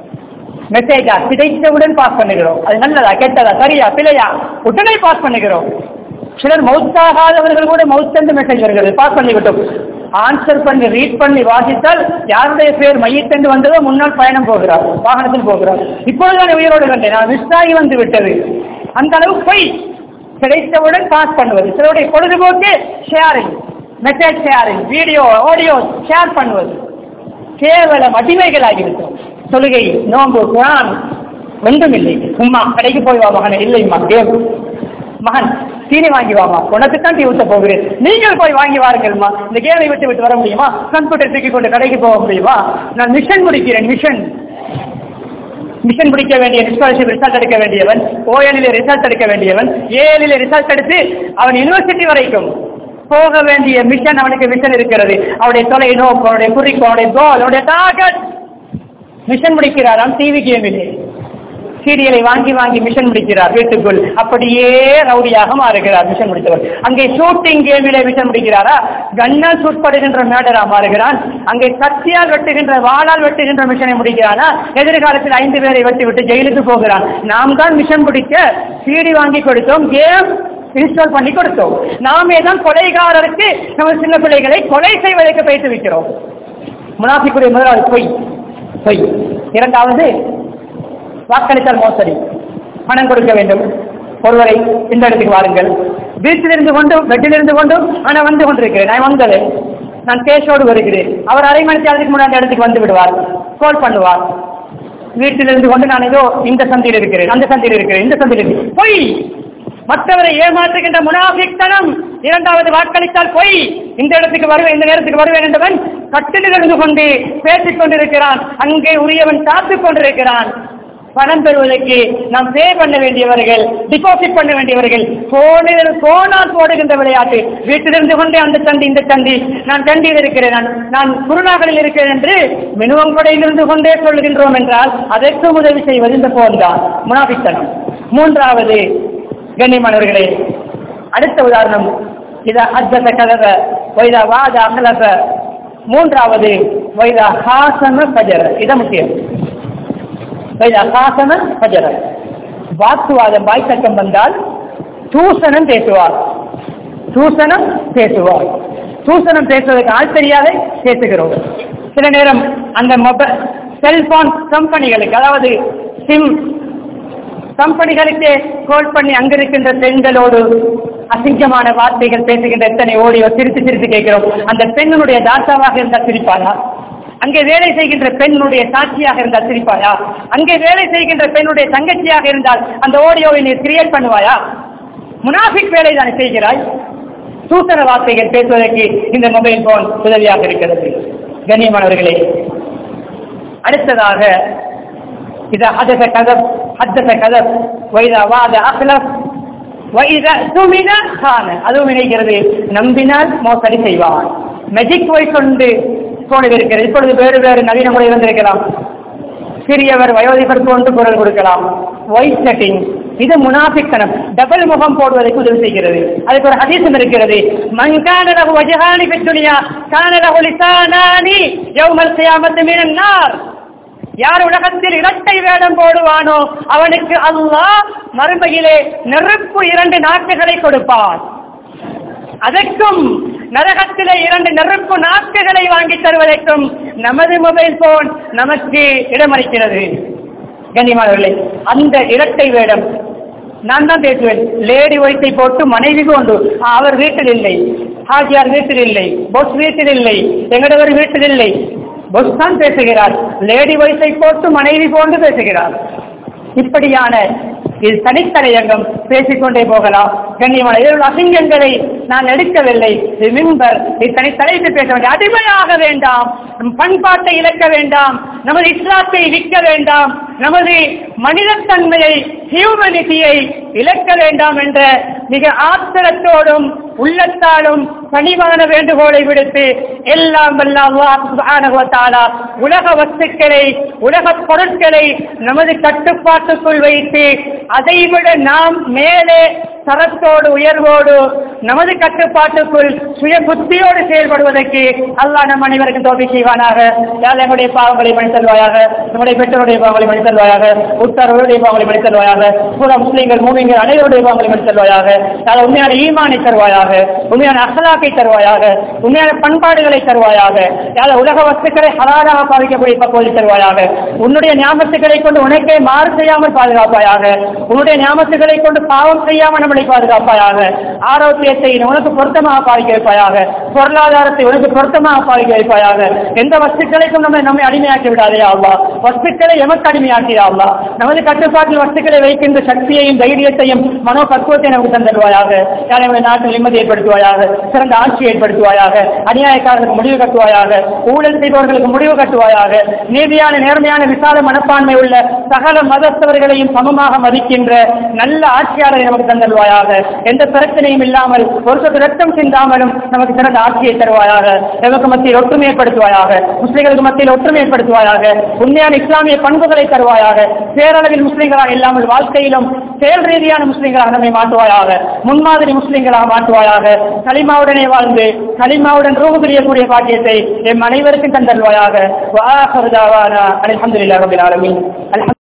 மெசேஜா கிடைத்தவுடன் பாஸ் பண்ணுகிறோம் அது நல்லதா கெட்டதா சரியா பிழையா உடனே பாஸ் பண்ணுகிறோம் சிலர் மவுத்தாகாதவர்கள் கூட மவுத்தந்து மெசேஜ் வருகிறது பாஸ் பண்ணிவிட்டோம் ஆன்சர் பண்ணி ரீட் பண்ணி வாசித்தால் யாருடைய பேர் மையத்தென்று வந்ததோ முன்னால் பயணம் போகிறார் வாகனத்தில் போகிறார் இப்பொழுதுதான் உயிரோடு கண்டேன் நான் மிஸ் ஆகி வந்து விட்டது அந்த அளவு பொய் கிடைத்தவுடன் பாஸ் பண்ணுவது சிலருடைய பொழுதுபோக்கு sharing message sharing video audio share பண்ணுவது கேவலம் அடிமைகளாகிவிட்டோம் தொழுகை நோம்பு குரான் ஒன்றுமில்லை உம்மா கடைக்கு போய் வா மகன் இல்லைம்மா கேம் மகன் சீனி வாங்கி வாமா உனக்கு தான் டீ ஊத்த போகிறேன் நீங்கள் போய் வாங்கி வாருங்கள்மா இந்த கேமை விட்டு விட்டு வர முடியுமா கம்ப்யூட்டர் தூக்கி கொண்டு கடைக்கு போக முடியுமா நான் மிஷன் முடிக்கிறேன் மிஷன் மிஷன் பிடிக்க வேண்டிய ஸ்காலர்ஷிப் ரிசல்ட் எடுக்க வேண்டியவன் ஓஎனில் ரிசல்ட் எடுக்க வேண்டியவன் ஏஎலில் ரிசல்ட் எடுத்து அவன் யூனிவர்சிட்டி வரைக்கும் போக வேண்டிய மிஷன் அவனுக்கு மிஷன் இருக்கிறது அவனுடைய தொலை நோக்கு அவனுடைய குறிக்கோள் அவனுடைய கோல் அவனுடைய டார்கெட் மிஷன் முடிக்கிறாராம் டிவி கேமிலே சீரியலை வாங்கி வாங்கி மிஷன் முடிக்கிறார் வீட்டுக்குள் அப்படியே ரவுடியாக மாறுகிறார் மிஷன் முடித்தவர் அங்கே ஷூட்டிங் கேமிலே மிஷன் முடிக்கிறாரா கண்ணால் சூட்படுகின்ற மேடரா மாறுகிறான் அங்கே கத்தியால் வெட்டுகின்ற வாளால் வெட்டுகின்ற மிஷனை முடிக்கிறானா எதிர்காலத்தில் ஐந்து பேரை வெட்டி விட்டு ஜெயிலுக்கு போகிறான் நாம் தான் மிஷன் பிடிக்க சீடி வாங்கி கொடுத்தோம் கேம் இன்ஸ்டால் பண்ணி கொடுத்தோம் நாமே தான் கொலைகாரருக்கு நம்ம சின்ன பிள்ளைகளை கொலை செய்வதற்கு பயிற்று வைக்கிறோம் முனாஃபிக்குடைய முதலாவது பொய் பொய் இரண்டாவது வாக்களித்தால் மோசடி பணம் கொடுக்க வேண்டும் ஒருவரை இந்த இடத்துக்கு வாருங்கள் வீட்டில் இருந்து கொண்டு பெட்டில் இருந்து கொண்டு ஆனால் வந்து கொண்டிருக்கிறேன் நான் வந்தது நான் பேஷோடு வருகிறேன் அவர் அரை மணி நேரத்துக்கு முன்னாடி இடத்துக்கு வந்து விடுவார் கால் பண்ணுவார் வீட்டிலிருந்து கொண்டு நான் ஏதோ இந்த சந்தையில் இருக்கிறேன் அந்த சந்தையில் இருக்கிறேன் இந்த சந்தையில் இருக்கிறேன் பொய் மற்றவரை ஏமாற்றுகின்ற முனாபித்தனம் இரண்டாவது வாக்களித்தால் பொய் இந்த இடத்துக்கு வருவேன் இந்த நேரத்துக்கு வருவேன் என்றவன் கட்டிலில் இருந்து கொண்டு பேசிக் கொண்டிருக்கிறான் அங்கே உரியவன் காத்துக் கொண்டிருக்கிறான் பணம் பெறுவதற்கு நாம் பே பண்ண வேண்டியவர்கள் டிபாசிட் பண்ண வேண்டியவர்கள் போனில் போனால் போடுகின்ற விளையாட்டு வீட்டிலிருந்து கொண்டே அந்த தண்டி இந்த தண்டி நான் தண்டியில் இருக்கிறேன் நான் நான் குருநாகலில் இருக்கிறேன் என்று மினுவங்கொடையில் இருந்து கொண்டே சொல்கின்றோம் என்றால் அதற்கு உதவி செய்வது இந்த போன் தான் முனாபித்தனம் மூன்றாவது கண்ணியமானவர்களே அடுத்த உதாரணம் இத அஜத கலவ வைதா வாத அகலப மூன்றாவது வைதா ஹாசன பஜர இத முக்கியம் வைதா ஹாசன பஜர வாக்குவாதம் வாய்த்தக்கம் வந்தால் தூசணம் பேசுவார் தூசணம் பேசுவார் தூசணம் பேசுவதற்கு ஆள் தெரியாத பேசுகிறோம் சில நேரம் அந்த மொபைல் செல்போன் கம்பெனிகளுக்கு அதாவது சிம் கம்பெனிகளுக்கு கோல் பண்ணி அங்கிருக்கின்ற பெண்களோடு அசிங்கமான வார்த்தைகள் பேசுகின்ற எத்தனை ஓடியோ சிரித்து சிரித்து கேட்கிறோம் அந்த பெண்ணுடைய தாத்தாவாக இருந்தால் சிரிப்பாயா அங்கே வேலை செய்கின்ற பெண்ணுடைய சாட்சியாக இருந்தால் சிரிப்பாயா அங்கே வேலை செய்கின்ற பெண்ணுடைய தங்கச்சியாக இருந்தால் அந்த ஓடியோவை நீ கிரியேட் பண்ணுவாயா முனாஃபிக் வேலை தானே செய்கிறாய் சூசன வார்த்தைகள் பேசுவதற்கு இந்த மொபைல் போன் உதவியாக இருக்கிறது கண்ணியமானவர்களே அடுத்ததாக إذا حدث كذب حدث كذب وإذا وعد أخلف وإذا اؤتمن خان அதுவும் இணைகிறது நம்பினால் மோசடி செய்வான் மெஜிக் வை கொண்டு போனது இருக்கிறது இப்பொழுது வேறு வேறு நவீன முறை வந்திருக்கலாம் சிறியவர் வயோதிகர் போன்று குரல் கொடுக்கலாம் வாய்ஸ் செட்டிங் இது முனாஃபித்தனம் டபுள் முகம் போடுவதற்கு உதவி செய்கிறது அதுக்கு ஒரு ஹதீசம் இருக்கிறது மங்கானலகு வஜஹானி பித்துனியா கானலகு லிசானானி யௌமல் கியாமத்து மினன் நார் யார் உலகத்தில் இரட்டை வேடம் போடுவானோ அவனுக்கு அல்லாஹ் மறுமையிலே நெருப்பு இரண்டு நாக்குகளை கொடுப்பான் அதற்கும் நரகத்திலே இரண்டு நெருப்பு நாக்குகளை வாங்கி தருவதற்கும் நமது மொபைல் போன் நமக்கு இடமளிக்கிறது கண்ணியமானவர்களே அந்த இரட்டை வேடம் நான் தான் பேசுவேன் லேடி ஒய்த்தை போட்டு மனைவி கொண்டு அவர் வீட்டில் இல்லை ஹாஜியார் வீட்டில் இல்லை பொஸ் வீட்டில் இல்லை எங்களவர் வீட்டில் இல்லை பொஸ் தான் பேசுகிறார் லேடி வயசை போட்டு மனைவி போன்று பேசுகிறார் இப்படியான இது தனித்தலையங்கம் பேசிக்கொண்டே போகலாம் கண்ணியமான இதில் அசிங்கங்களை நான் எடுக்கவில்லை இது மின்பர் இது தனித்தலைத்து பேச வேண்டிய அடிமையாக வேண்டாம் நம் பண்பாட்டை இழக்க வேண்டாம் நமது இஸ்லாத்தை விற்க வேண்டாம் நமது மனிதத்தன்மையை ஹியூமனிட்டியை இழக்க வேண்டாம் என்ற மிக ஆத்திரத்தோடும் உள்ளத்தாலும் பணிவான வேண்டுகோளை விடுத்து எல்லாம் வல்ல அல்லாஹ் சுப்ஹானஹு வ தஆலா உலக வஸ்துக்களை உலக பொருட்களை நமது கட்டுப்பாட்டுக்குள் வைத்து அதைவிட நாம் மேலே தரத்தோடு உயர்வோடு நமது கட்டுப்பாட்டுக்குள் சுய புத்தியோடு செயல்படுவதற்கு அல்லாஹ் நம் அனைவருக்கும் தோல்வி செய்வானாக யார் எங்களுடைய பாவங்களை மணி செல்வாயாக நம்முடைய பெற்றோருடைய பாவங்களை மணி செல்வாயாக உத்தரவுடைய பாவங்களை மணி செல்வாயாக புற முஸ்லீம்கள் மூமிங்கள் அனைவருடைய பாவங்களை மணி செல்வாயாக யார் உண்மையான ஈமானை தருவாயாக உண்மையான அகலாக்கை தருவாயாக உண்மையான பண்பாடுகளை தருவாயாக யார் உலக வஸ்துக்களை ஹலாலாக பாதிக்கக்கூடிய பக்குவத்தை தருவாயாக உன்னுடைய ஞாபகத்துக்களை கொண்டு உனக்கே மாறு செய்யாமல் பாதுகாப்பாயாக உன்னுடைய ஞாபகத்துக்களை கொண்டு பாவம் செய்யாமல் நம்மளை பாதுகாப்பாயாக ஆரோக்கியத்தை உனக்கு பொருத்தமாக பாதிக்க வைப்பாயாக பொருளாதாரத்தை உனக்கு பொருத்தமாக பாதிக்க வைப்பாயாக எந்த வஸ்துக்களைக்கும் நம்ம நம்மை அடிமையாக்கி விடாதே ஆவா வஸ்துக்களை எமக்கு அடிமையாக்கியா ஆவா நமது கட்டுப்பாட்டில் வஸ்துக்களை வைக்கின்ற சக்தியையும் தைரியத்தையும் மனோ பக்குவத்தை நமக்கு தந்துடுவாயாக யாரை நாட்டில் நிம்மதி ஏற்படுத்துவாயாக சிறந்த ஆட்சி ஏற்படுத்துவாயாக அநியாயக்காரர்களுக்கு முடிவு கட்டுவாயாக ஊழல் செய்பவர்களுக்கு முடிவு கட்டுவாயாக நீதியான நேர்மையான விசால மனப்பான்மை உள்ள சகல மதத்தவர்களையும் சமமாக மதிக்கின்ற நல்ல ஆட்சியாளரை நமக்கு தந்தல்வாயாக எந்த பிரச்சனையும் இல்லாமல் ஒரு சொட்டு ரத்தம் சிந்தாமலும் நமக்கு சிறந்த ஆட்சியை தருவாயாக நமக்கு மத்தியில் ஒற்றுமை ஏற்படுத்துவாயாக முஸ்லிம்களுக்கு மத்தியில் ஒற்றுமை ஏற்படுத்துவாயாக உண்மையான இஸ்லாமிய பண்புகளை தருவாயாக பேரளவில் முஸ்லிம்களாக இல்லாமல் வாழ்க்கையிலும் செயல் ரீதியான முஸ்லிம்களாக நம்மை மாற்றுவாயாக முன்மாதிரி முஸ்லிம்களாக மாற்றுவாயாக களிமாவுடனே வாழ்ந்து களிமாவுடன் ரூபு பிரியக்கூடிய பாக்கியத்தை எம் அனைவருக்கும் தந்தல்வாயாக அலமதுல்லா ரபில் ஆலமீன்